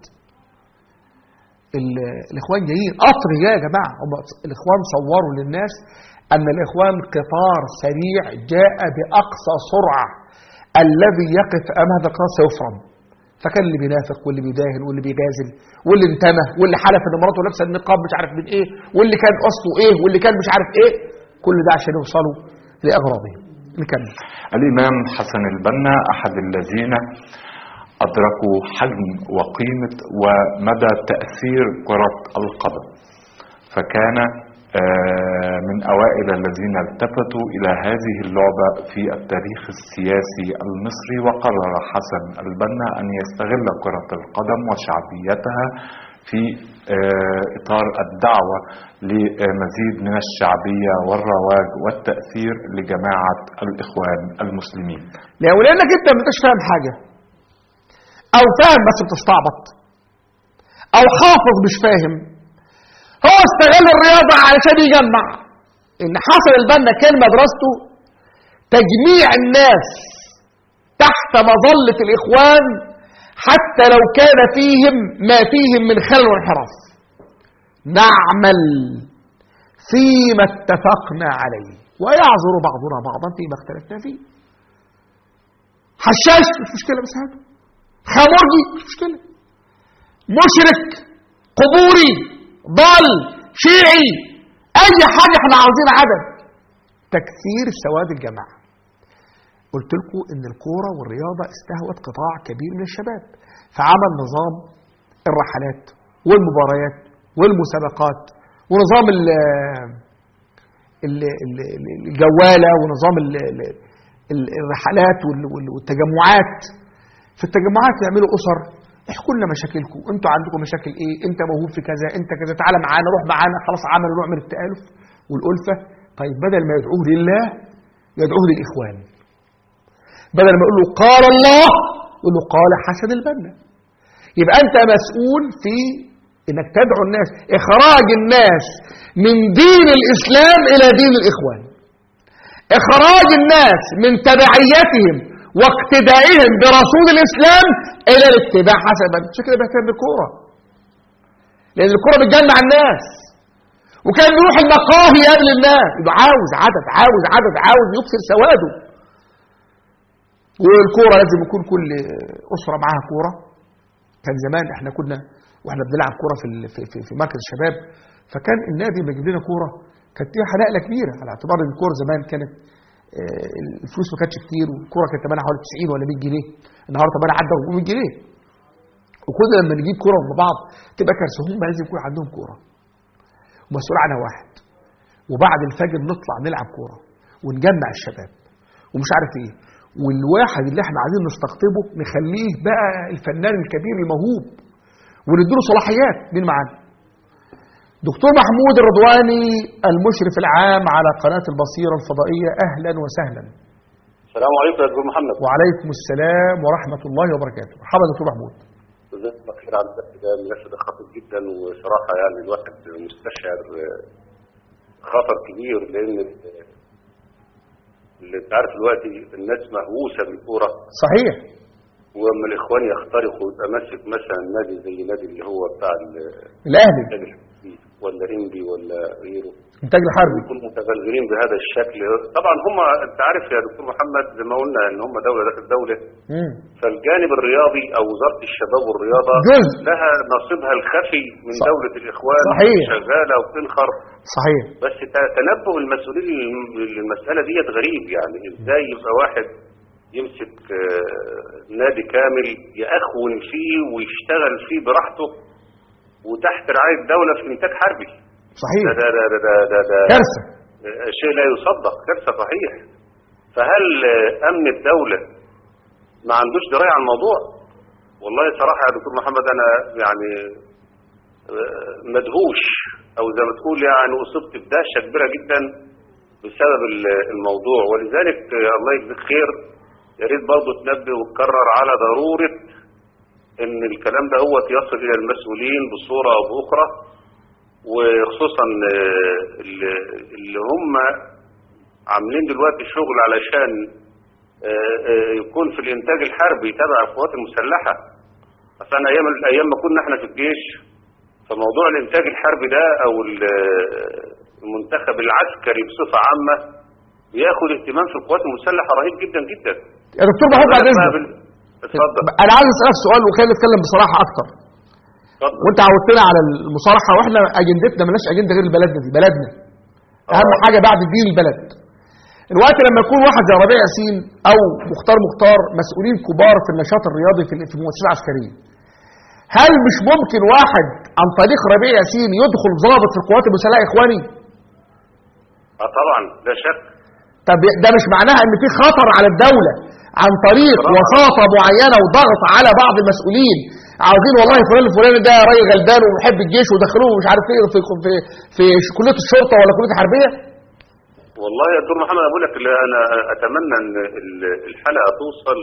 الاخوان جايين قطر جاي يا جماعه هم الاخوان صوروا للناس أن الإخوان قطار سريع جاء بأقصى سرعة الذي يقف أمام هذا القطار سيفرم فكان اللي بينافق واللي بيداهن واللي بيجازل واللي انتمى واللي حلف ان مراته لابسه النقاب مش عارف من ايه واللي كان اصله ايه واللي كان مش عارف ايه كل ده عشان يوصلوا لاغراضهم نكمل الإمام حسن البنا أحد الذين أدركوا حجم وقيمة ومدى تأثير كرة القدم فكان من أوائل الذين التفتوا إلى هذه اللعبة في التاريخ السياسي المصري وقرر حسن البنا أن يستغل كرة القدم وشعبيتها في إطار الدعوة لمزيد من الشعبية والرواج والتأثير لجماعة الإخوان المسلمين لو لأنك أنت ما انتش فاهم حاجة أو فاهم بس بتستعبط أو حافظ مش فاهم هو استغل الرياضة علشان يجمع ان حسن البنا كان مدرسته تجميع الناس تحت مظلة الاخوان حتى لو كان فيهم ما فيهم من خلل وانحراف نعمل فيما اتفقنا عليه ويعذر بعضنا بعضا فيما اختلفنا فيه حشاش مش مشكلة بس هذا خمرجي مش مشكلة مشرك قبوري ضال شيعي اي حاجة احنا عاوزين عدد تكثير سواد الجماعة قلت لكم ان الكورة والرياضة استهوت قطاع كبير من الشباب فعمل نظام الرحلات والمباريات والمسابقات ونظام ال ال ال الجوالة ونظام ال ال الرحلات والتجمعات في التجمعات يعملوا أسر احكوا لنا مشاكلكم انتوا عندكم مشاكل ايه انت موهوب في كذا انت كذا تعالى معانا روح معانا خلاص عملوا نوع من التآلف والألفة طيب بدل ما يدعوه لله يدعوه للإخوان بدل ما يقول له قال الله يقول له قال حسن البنا يبقى أنت مسؤول في انك تدعو الناس اخراج الناس من دين الاسلام الى دين الاخوان اخراج الناس من تبعيتهم واقتدائهم برسول الاسلام الى الاتباع حسب عشان كده بهتم بالكوره لان الكوره بتجمع الناس وكان بيروح المقاهي قبل الناس يبقى عاوز عدد عاوز عدد عاوز يكسر سواده والكوره لازم يكون كل اسره معاها كوره كان زمان احنا كنا واحنا بنلعب كوره في ال- في في, في مركز الشباب فكان النادي لما يجيب لنا كوره كانت فيها نقله كبيره على اعتبار ان الكوره زمان كانت آه، الفلوس ما كانتش كتير والكوره كانت ثمنها حوالي 90 ولا 100 جنيه النهارده ثمنها عدى 400 جنيه وكل لما نجيب كوره مع بعض تبقى كارثه هم لازم يكون عندهم كوره ومسؤول عنها واحد وبعد الفجر نطلع نلعب كوره ونجمع الشباب ومش عارف ايه والواحد اللي احنا عايزين نستقطبه نخليه بقى الفنان الكبير الموهوب ونديله صلاحيات مين معانا دكتور محمود الرضواني المشرف العام على قناة البصيرة الفضائية أهلا وسهلا السلام عليكم يا دكتور محمد وعليكم السلام ورحمة الله وبركاته مرحبا دكتور محمود جزاك الله خير على الدرس ده المناسبة ده خطير جدا وصراحة يعني الواحد مستشعر آه، خطر كبير لأن ال- اللي انت عارف دلوقتي الناس مهووسة بالكورة صحيح واما الاخوان يخترقوا يبقى ماسك مثلا نادي زي نادي اللي هو بتاع ال- الأهلي الإنتاج الحربي ولا انبي ولا غيره إنتاج الحربي يكونوا متغلغلين بهذا الشكل طبعا هم انت عارف يا دكتور محمد زي ما قلنا ان هم دوله داخل دوله مم. فالجانب الرياضي او وزاره الشباب والرياضه جزء. لها نصيبها الخفي من صح. دوله الاخوان صحيح. شغاله وبتنخر صحيح بس ت- تنبؤ المسؤولين للم- للمساله ديت غريب يعني ازاي يبقى واحد يمسك آه، نادي كامل يأخون فيه ويشتغل فيه براحته وتحت رعايه الدوله في انتاج حربي صحيح ده ده ده ده, ده, ده كارثة آه، شيء لا يصدق كارثه صحيح فهل آه، امن الدوله ما عندوش درايه على الموضوع والله صراحه يا دكتور محمد انا يعني آه، مدهوش او زي ما تقول يعني اصبت بدهشه كبيره جدا بسبب ال- الموضوع ولذلك آه، الله يجزيك خير يا ريت برضه تنبه وتكرر على ضروره ان الكلام ده هو يصل الى المسؤولين بصوره او باخرى وخصوصا آه، اللي اللي هم عاملين دلوقتي شغل علشان آه، آه، يكون في الانتاج الحربي تبع القوات المسلحه اصل انا ايام ايام ما كنا احنا في الجيش فموضوع الانتاج الحربي ده او ال- المنتخب العسكري بصفه عامه بياخد اهتمام في القوات المسلحه رهيب جدا جدا يا دكتور محمود بعد بقى إذنك بال- اتفضل أنا عايز أسألك سؤال وخلينا نتكلم بصراحة أكتر اتفضل وأنت عودتنا على المصارحة وإحنا أجندتنا ملناش أجندة غير بلدنا دي بلدنا أهم حاجة بعد الدين البلد الوقت لما يكون واحد زي ربيع ياسين أو مختار مختار مسؤولين كبار في النشاط الرياضي في في المؤسسات العسكرية هل مش ممكن واحد عن طريق ربيع ياسين يدخل ضابط في القوات المسلحة يا إخواني؟ اه طبعا لا شك طب ده مش معناها ان في خطر على الدولة عن طريق وساطة معينة وضغط على بعض المسؤولين عاوزين والله فلان الفلاني ده راجل غلبان وبيحب الجيش ودخلوه مش عارف ايه في في في كلية الشرطة ولا كلية الحربية والله يا دكتور محمد اقول لك لا، انا اتمنى ان ال- الحلقه توصل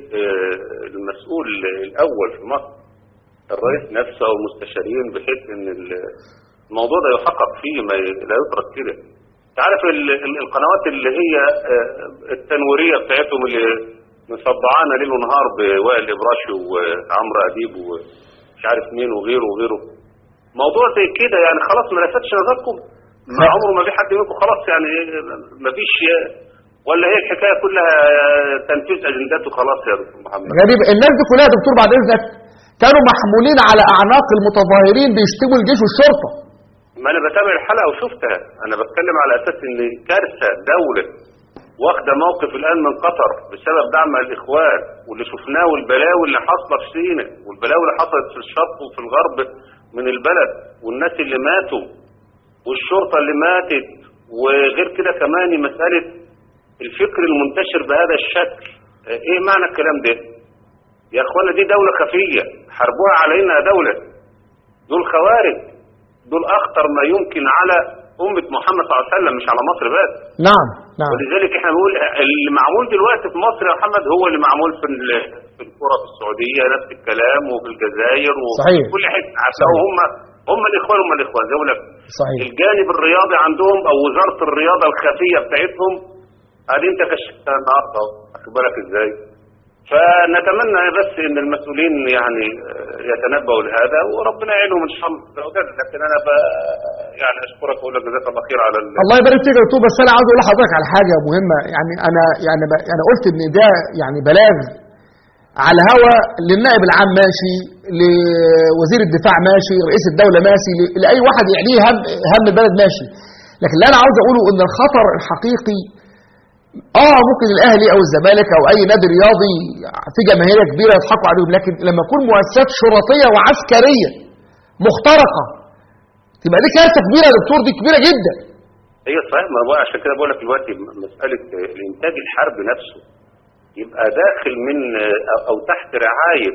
للمسؤول الاول في مصر الرئيس نفسه او المستشارين بحيث ان ال- الموضوع ده يحقق فيه ما ي- لا يترك كده انت عارف ال- ال- القنوات اللي هي آه، التنويريه بتاعتهم اللي مصدعانا ليل ونهار بوائل ابراشي وعمرو اديب ومش عارف مين وغيره وغيره موضوع زي كده يعني خلاص ما لفتش نظركم ما عمره ما في حد منكم خلاص يعني ما فيش ولا هي الحكايه كلها تنفيذ اجندات وخلاص يا دكتور محمد غريب الناس دي كلها يا دكتور بعد اذنك كانوا محمولين على اعناق المتظاهرين بيشتموا الجيش والشرطة ما انا بتابع الحلقه وشفتها انا بتكلم على اساس ان كارثه دوله واخده موقف الان من قطر بسبب دعم الاخوان واللي شفناه والبلاوي اللي حاصله في سيناء والبلاوي اللي حصلت في الشرق وفي الغرب من البلد والناس اللي ماتوا والشرطه اللي ماتت وغير كده كمان مساله الفكر المنتشر بهذا الشكل اه، ايه معنى الكلام ده يا اخوانا دي دوله خفيه حاربوها علينا دوله دول خوارج دول اخطر ما يمكن على امه محمد صلى الله عليه وسلم مش على مصر بس نعم نعم ولذلك احنا بنقول اللي معمول دلوقتي في مصر يا محمد هو اللي معمول في ال- في الكره في السعوديه نفس الكلام وفي الجزائر وفي صحيح. كل حته هتلاقوا هم هم الاخوان هم الاخوان زي ما بقول لك صحيح الجانب الرياضي عندهم او وزاره الرياضه الخفيه بتاعتهم ادي انت كشفتها النهارده أهو. واخد بالك ازاي فنتمنى بس ان المسؤولين يعني آه، يتنبؤوا لهذا وربنا يعينهم ان شاء الله وجل. لكن انا ب... يعني اشكرك واقول لك جزاك الله خير على ال... الله يبارك فيك يا دكتور بس انا عاوز اقول لحضرتك على حاجه مهمه يعني انا يعني ب... انا قلت ان ده يعني بلاغ على الهوا للنائب العام ماشي لوزير الدفاع ماشي رئيس الدوله ماشي ل... لاي واحد يعنيه هم هم البلد ماشي لكن اللي انا عاوز اقوله ان الخطر الحقيقي اه ممكن الاهلي او الزمالك او اي نادي رياضي في جماهيريه كبيره يضحكوا عليهم لكن لما يكون مؤسسات شرطيه وعسكريه مخترقه تبقى دي كارثه كبيره يا دكتور دي كبيره جدا هي صحيح ما هو عشان كده بقول لك دلوقتي م- مساله آه، الانتاج الحربي نفسه يبقى داخل من آه، أو- او تحت رعايه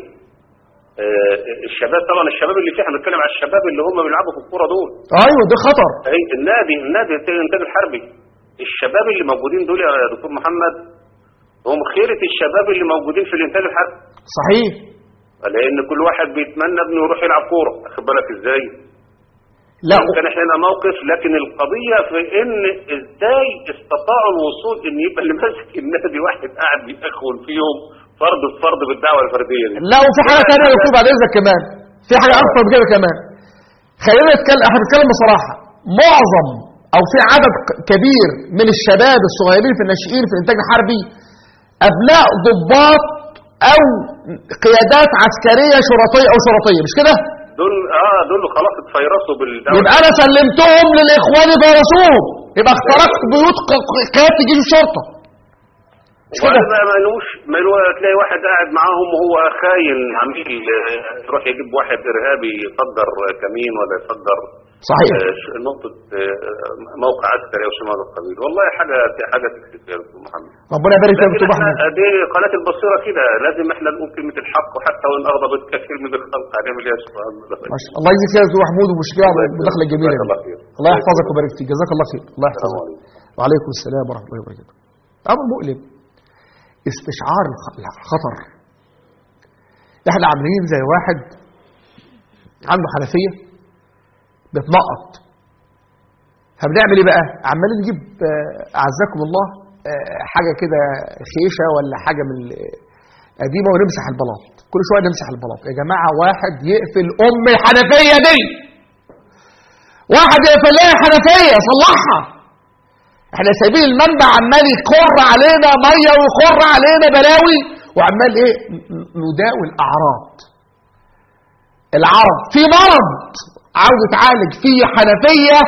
آه، الشباب طبعا الشباب اللي فيه احنا بنتكلم على الشباب اللي هم بيلعبوا في الكوره دول ايوه ده خطر اي النادي النادي الانتاج الحربي الشباب اللي موجودين دول يا دكتور محمد هم خيرة الشباب اللي موجودين في الانتاج الحربي صحيح لان كل واحد بيتمنى ابنه يروح يلعب كوره واخد بالك ازاي لا كان احنا لنا موقف لكن القضيه في ان ازاي استطاعوا الوصول ان يبقى اللي ماسك النادي واحد قاعد بيأخون فيهم فرد بفرد بالدعوه الفرديه دي لا وفي حاجه ثانيه يا دكتور بعد اذنك كمان في حاجه اكتر من كده كمان خلينا نتكلم احنا بنتكلم بصراحه معظم او في عدد ك- كبير من الشباب الصغيرين في الناشئين في الانتاج الحربي ابناء ضباط او قيادات عسكريه شرطيه او شرطيه مش كده دول اه دول خلاص اتفيرسوا بالدعوه يبقى انا سلمتهم للاخوان يفرسوهم يبقى اخترقت بيوت ق- ق- قياده جيش الشرطه مش كده وبعدين بقى ما لهوش ما له- تلاقي واحد قاعد معاهم وهو خاين عميل آه، يروح يجيب واحد ارهابي يصدر آه، كمين ولا يصدر صحيح. آه، ش- نقطة آه، موقع عسكري او شيء من هذا القبيل والله حاجة حاجة تكسف يا دكتور محمد ربنا يبارك فيك يا لكن دكتور احنا احمد دي قناة البصيرة كده لازم احنا نقول كلمة الحق وحتى وان اغضبت كثير من الخلق هنعمل ايه يا شيخ ما شاء الله يجزيك خير يا دكتور محمود ومشكله على المداخله الجميله جزاك دي الله خير. الله يحفظك ويبارك فيك جزاك الله خير الله يحفظك وعليكم السلام ورحمه الله وبركاته امر مؤلم استشعار الخ- الخطر احنا عاملين زي واحد عنده حنفيه بتنقط فبنعمل ايه بقى عمالين نجيب آه، اعزكم الله آه، حاجه كده خيشه ولا حاجه من ال- قديمه ونمسح البلاط كل شويه نمسح البلاط يا جماعه واحد يقفل ام الحنفيه دي واحد يقفل لها الحنفيه صلحها احنا سايبين المنبع عمال يخر علينا ميه ويخر علينا بلاوي وعمال ايه ن- ن- نداوي الاعراض العرض في مرض عاوز يتعالج في حنفيه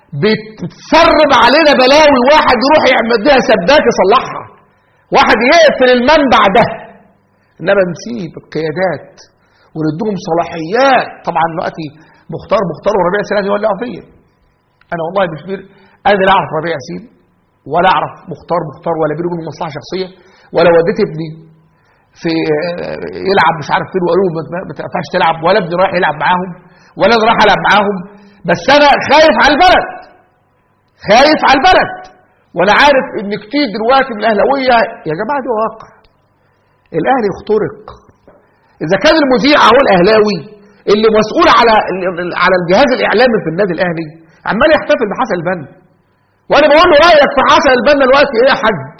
بتسرب علينا بلاوي واحد يروح يعمل لها سباك يصلحها واحد يقفل المنبع ده انما نسيب القيادات وندهم صلاحيات طبعا دلوقتي مختار مختار وربيع ياسين لازم يولعوا فيا انا والله مش بير انا لا اعرف ربيع ياسين ولا اعرف مختار مختار ولا بيني وبينه مصلحه شخصيه ولا وديت ابني في آه، يلعب مش عارف فين وقالوا له ما- ما تنفعش تلعب ولا ابني رايح يلعب معاهم ولا انا رايح العب معاهم بس انا خايف على البلد خايف على البلد وانا عارف ان كتير دلوقتي من الاهلاويه يا جماعه دي واقع الاهلي اخترق اذا كان المذيع اهو الاهلاوي اللي مسؤول على على الجهاز الاعلامي في النادي الاهلي عمال يحتفل بحسن البنا وانا بقول له رايك في حسن البنا دلوقتي ايه يا حاج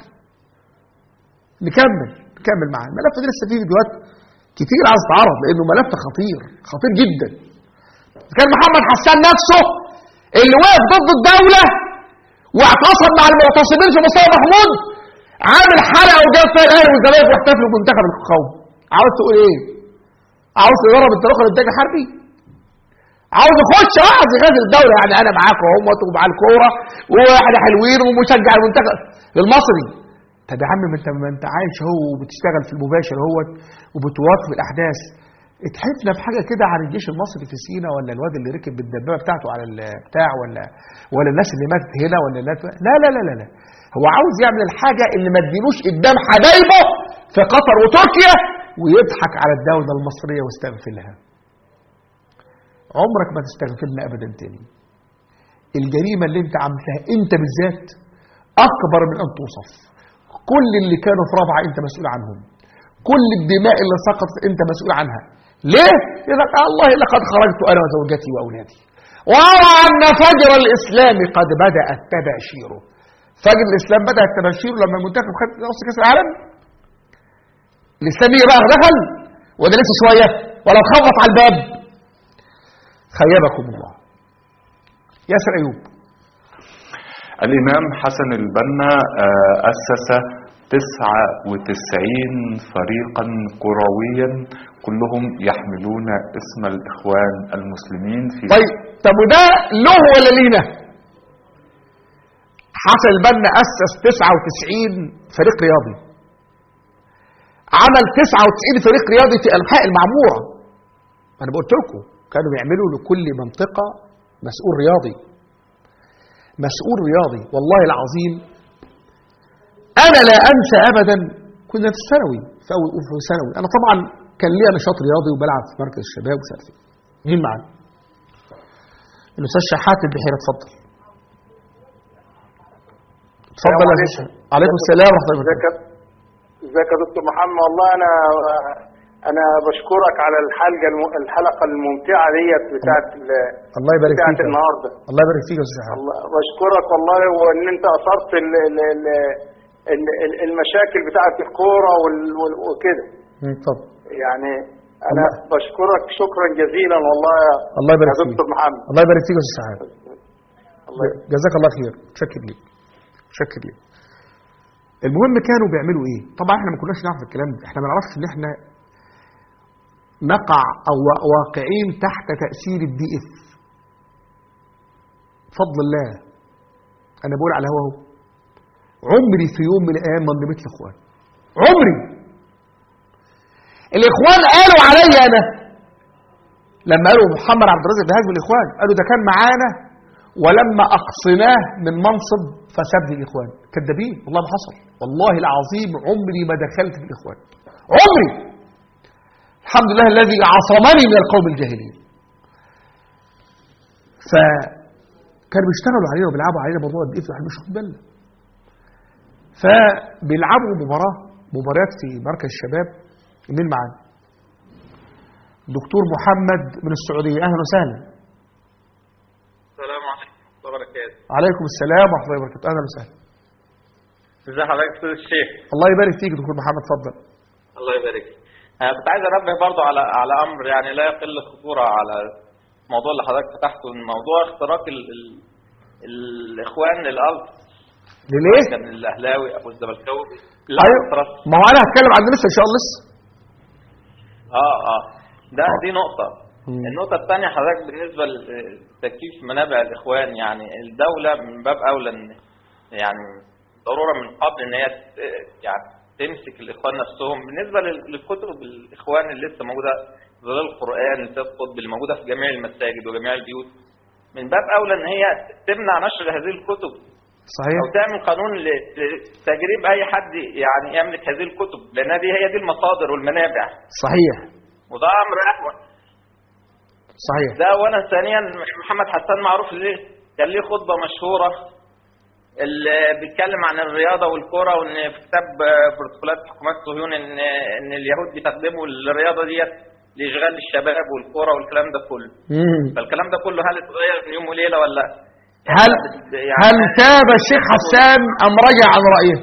نكمل نكمل معاه الملف ده لسه فيه فيديوهات كتير عايز تتعرض لانه ملف خطير خطير جدا كان محمد حسان نفسه اللي وقف ضد الدوله واعتصم مع المعتصمين في مصطفى محمود عامل حلقه وجاب فيها الاهلي والزمالك واحتفلوا بمنتخب القومي عاوز تقول ايه؟ عاوز تضرب التدخل الانتاج الحربي؟ عاوز يخش واحد يغازل الدوله يعني انا معاك اهوت ومع الكوره واحنا حلوين ومشجع المنتخب المصري طب يا عم ما انت ما انت عايش اهو وبتشتغل في المباشر اهوت وبتواكب الاحداث اتحفنا بحاجه كده عن الجيش المصري في سينا ولا الواد اللي ركب بالدبابه بتاعته على البتاع ولا ولا الناس اللي ماتت هنا ولا الناس لا لا لا لا لا هو عاوز يعمل الحاجه اللي ما تدينوش قدام حبايبه في قطر وتركيا ويضحك على الدوله المصريه ويستغفلها عمرك ما تستغفلنا ابدا تاني الجريمه اللي انت عملتها انت بالذات اكبر من ان توصف كل اللي كانوا في رابعه انت مسؤول عنهم كل الدماء اللي سقطت انت مسؤول عنها ليه؟ إذا قال الله لقد خرجت انا وزوجتي واولادي وارى ان فجر الاسلام قد بدا تباشيره فجر الاسلام بدا تباشيره لما المنتخب خد نص كاس العالم الاسلاميه بقى دخل ولا لسه شويه ولا تخبط على الباب خيبكم الله ياسر ايوب الإمام حسن البنا آه، أسس 99 فريقا كرويا كلهم يحملون اسم الإخوان المسلمين في طيب طب وده له ولا لينا حسن البنا اسس 99 فريق رياضي عمل 99 فريق رياضي في انحاء المعموره انا قلت لكم كانوا بيعملوا لكل منطقه مسؤول رياضي مسؤول رياضي والله العظيم انا لا انسى ابدا كنا في الثانوي في اول في ثانوي انا طبعا كان ليا نشاط رياضي وبلعب في مركز الشباب ومش عارف ايه مين معانا الاستاذ شحات البحيره اتفضل اتفضل يا عليكم. استاذ عليكم السلام ورحمه الله وبركاته ازيك يا دكتور محمد والله انا انا بشكرك على الحلقه الم... الحلقه الممتعه ديت بتاعت ال... الله يبارك بتاعت فيك النهارده الله يبارك فيك يا استاذ شحات الله بشكرك والله وان انت اثرت ال... ال... ال... ال... ال- المشاكل بتاعت الكوره وال... وال... وكده مم، اتفضل يعني انا بشكرك شكرا جزيلا والله يا الله يبارك يا فيك دكتور محمد الله يبارك فيك يا استاذ شحات جزاك الله خير شكر ليك شكر ليك المهم كانوا بيعملوا ايه طبعا احنا ما كناش نعرف الكلام ده احنا ما نعرفش ان احنا نقع او واقعين تحت تاثير الدي اف بفضل الله انا بقول على هو عمري في يوم من الايام ما انضميت لاخوان عمري الاخوان قالوا عليا انا لما قالوا محمد عبد الرازق ده هاجم الاخوان قالوا ده كان معانا ولما اقصناه من منصب فسابني الاخوان كذابين والله ما حصل والله العظيم عمري ما دخلت في الاخوان عمري الحمد لله الذي عصمني من القوم الجاهلين فكانوا بيشتغلوا علينا وبيلعبوا علينا موضوع الدقيق واحنا مش واخدين بالنا فبيلعبوا مباراه مباريات في مركز الشباب مين معانا دكتور محمد من السعوديه اهلا وسهلا السلام عليكم ورحمة الله وبركاته عليكم السلام ورحمه الله وبركاته اهلا وسهلا ازي حضرتك استاذ الشيخ الله يبارك فيك دكتور محمد اتفضل الله يبارك فيك انا كنت عايز انبه برضه على على امر يعني لا يقل خطوره على الموضوع اللي حضرتك فتحته إن موضوع اختراق ال... ال... الاخوان للارض لليه؟ كان الاهلاوي او الزملكاوي ايوه ما هو انا هتكلم عن ده لسه ان شاء الله لسه اه اه ده دي نقطة النقطة الثانية حضرتك بالنسبة لتكييف منابع الإخوان يعني الدولة من باب أولى إن يعني ضرورة من قبل إن هي ت- يعني تمسك الإخوان نفسهم بالنسبة لل- للكتب الإخوان اللي لسه موجودة ظلال القرآن لسه القطب اللي موجودة في جميع المساجد وجميع البيوت من باب أولى إن هي تمنع نشر هذه الكتب صحيح أو تعمل قانون ل- لتجريب أي حد يعني يملك هذه الكتب لأن دي هي دي المصادر والمنابع صحيح وده امر احمد صحيح ده وانا ثانيا محمد حسان معروف ليه كان ليه خطبه مشهوره اللي بيتكلم عن الرياضه والكره وان في كتاب بروتوكولات حكومات صهيون ان ان اليهود بيستخدموا الرياضه ديت لاشغال الشباب والكره والكلام ده كله مم. فالكلام ده كله هل اتغير من يوم وليله ولا هل يعني هل تاب الشيخ حسان ام رجع عن رايه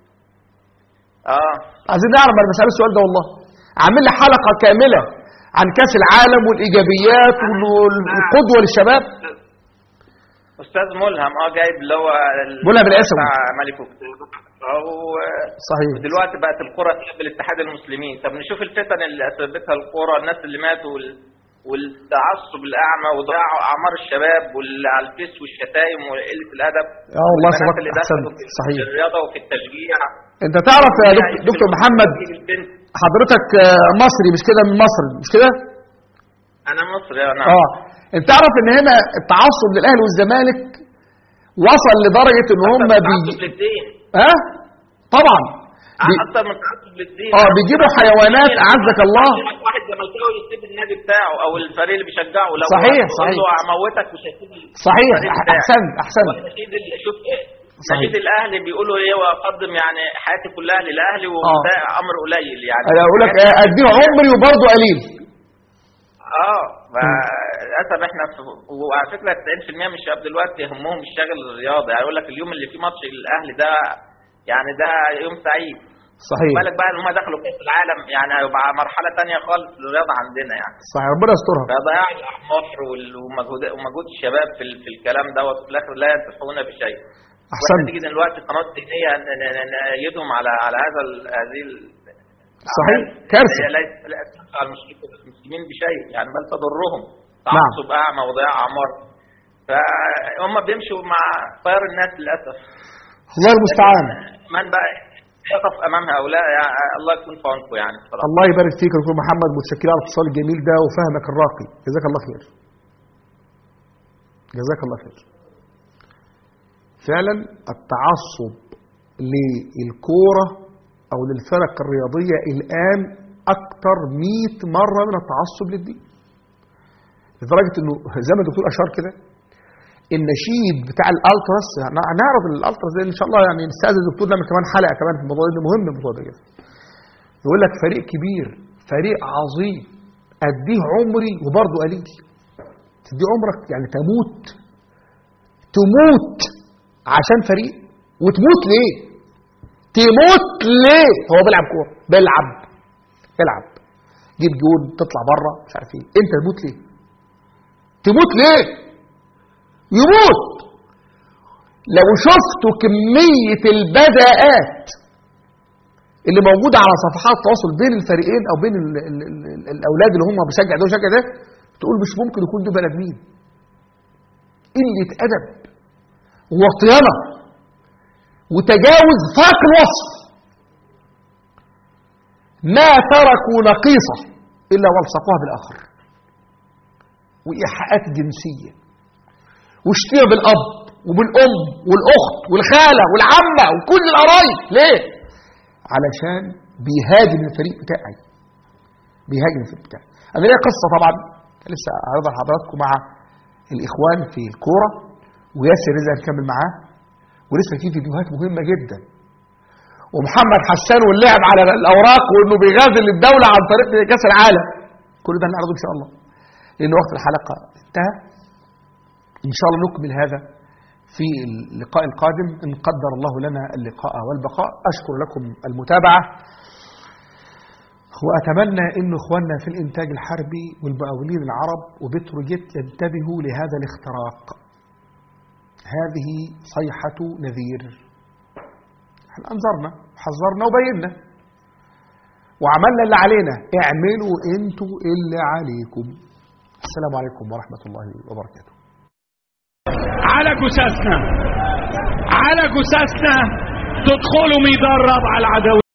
اه عايزين نعرف انا بسال السؤال ده والله عامل لي حلقه كامله عن كاس العالم والايجابيات وال- والقدوه للشباب استاذ ملهم اه جايب اللي هو ال- ملهم الأسوي. بتاع ملك وكتاب. او صحيح دلوقتي بقت الكرة تلعب الاتحاد المسلمين طب نشوف الفتن اللي اثبتها الكرة الناس اللي ماتوا وال... والتعصب الاعمى وضياع اعمار الشباب واللي على الفيس والشتايم وقله الادب اه والله والبنات صدقت اللي احسنت دخلوا في صحيح الرياضه وفي التشجيع انت تعرف يا دكتور, دكتور محمد حضرتك آه، مصري مش كده من مصر مش كده انا مصري انا اه انت تعرف ان هنا التعصب للاهلي والزمالك وصل لدرجه ان هم بيجي للدين ها طبعا بي... اكتر من تعصب للدين اه بيجيبوا حيوانات اعزك الله واحد زملكاوي يسيب النادي بتاعه او الفريق اللي بيشجعه لو صحيح، قال صحيح. له هموتك مش هسيب صحيح الفريق أح- بتاعي. احسنت احسنت نشيد ال- شوف صحيح. نشيد الاهلي بيقولوا ايه واقدم يعني حياتي كلها للاهلي وده امر قليل يعني انا اقول لك آه، اديه عمري وبرضه قليل اه للاسف احنا في وعلى فكره 90% من الشباب دلوقتي همهم مش شاغل الرياضه يعني يقول لك اليوم اللي فيه ماتش الاهلي ده يعني ده يوم سعيد صحيح. بالك بقى ان هم دخلوا كاس العالم يعني هيبقى مرحله تانية خالص للرياضه عندنا يعني صحيح ربنا يسترها فضياع الاعمار وال- ومجهود ومجهود الشباب في ال- في الكلام دوت وفي الاخر لا ينتفعون بشيء أحسنت. واحنا تيجي دلوقتي قنوات دينيه ن- ن- ن- نأيدهم على على هذا ال- هذه ال- صحيح كارثه هي لا- لا تنفع المشركين المسلمين بشيء يعني بل تضرهم نعم. تعصب اعمى وضياع اعمار فهم بيمشوا مع تيار الناس للاسف الله المستعان من بقى يقف امام هؤلاء يعني الله يكون في عونكم يعني بصراحه الله يبارك فيك يا دكتور محمد متشكرين على الاتصال الجميل ده وفهمك الراقي جزاك الله خير جزاك الله خير فعلا التعصب للكورة أو للفرق الرياضية الآن أكثر 100 مرة من التعصب للدين لدرجة أنه زي ما الدكتور أشار كده النشيد بتاع الالتراس هن- هنعرض الالتراس ده ان شاء الله يعني نستاذن الدكتور نعمل كمان حلقه كمان في الموضوع ده مهم الموضوع ده جدا يقول لك فريق كبير فريق عظيم اديه عمري وبرضه قليل تديه عمرك يعني تموت تموت عشان فريق وتموت ليه تموت ليه هو بيلعب كوره بيلعب بيلعب جيب جون تطلع بره مش عارف ايه انت تموت ليه تموت ليه يموت لو شفتوا كمية البداءات اللي موجودة على صفحات التواصل بين الفريقين أو بين ال ال ال ال الأولاد اللي هم بيشجع ده وشجع ده تقول مش ممكن يكون دول بني آدمين قلة أدب وطينة وتجاوز فاق الوصف ما تركوا نقيصة إلا والصقوها بالآخر وإيحاءات جنسية واشترى بالاب وبالام والاخت والخاله والعمه وكل القرايب ليه علشان بيهاجم الفريق بتاعي بيهاجم الفريق بتاعي انا ليا قصه طبعا لسه هعرضها لحضراتكم مع الاخوان في الكوره وياسر رزق هنكمل معاه ولسه في فيديوهات مهمه جدا ومحمد حسان واللعب على الاوراق وانه بيغازل الدوله عن طريق كاس العالم كل ده هنعرضه ان شاء الله لان وقت الحلقه انتهى إن شاء الله نكمل هذا في اللقاء القادم إن قدر الله لنا اللقاء والبقاء أشكر لكم المتابعة وأتمنى أن إخواننا في الإنتاج الحربي والمقاولين العرب وبتروجيت ينتبهوا لهذا الاختراق هذه صيحة نذير احنا أنظرنا وحذرنا وبينا وعملنا اللي علينا اعملوا انتوا اللي عليكم السلام عليكم ورحمة الله وبركاته على جثثنا على جثثنا تدخلوا ميدان رابعه العدويه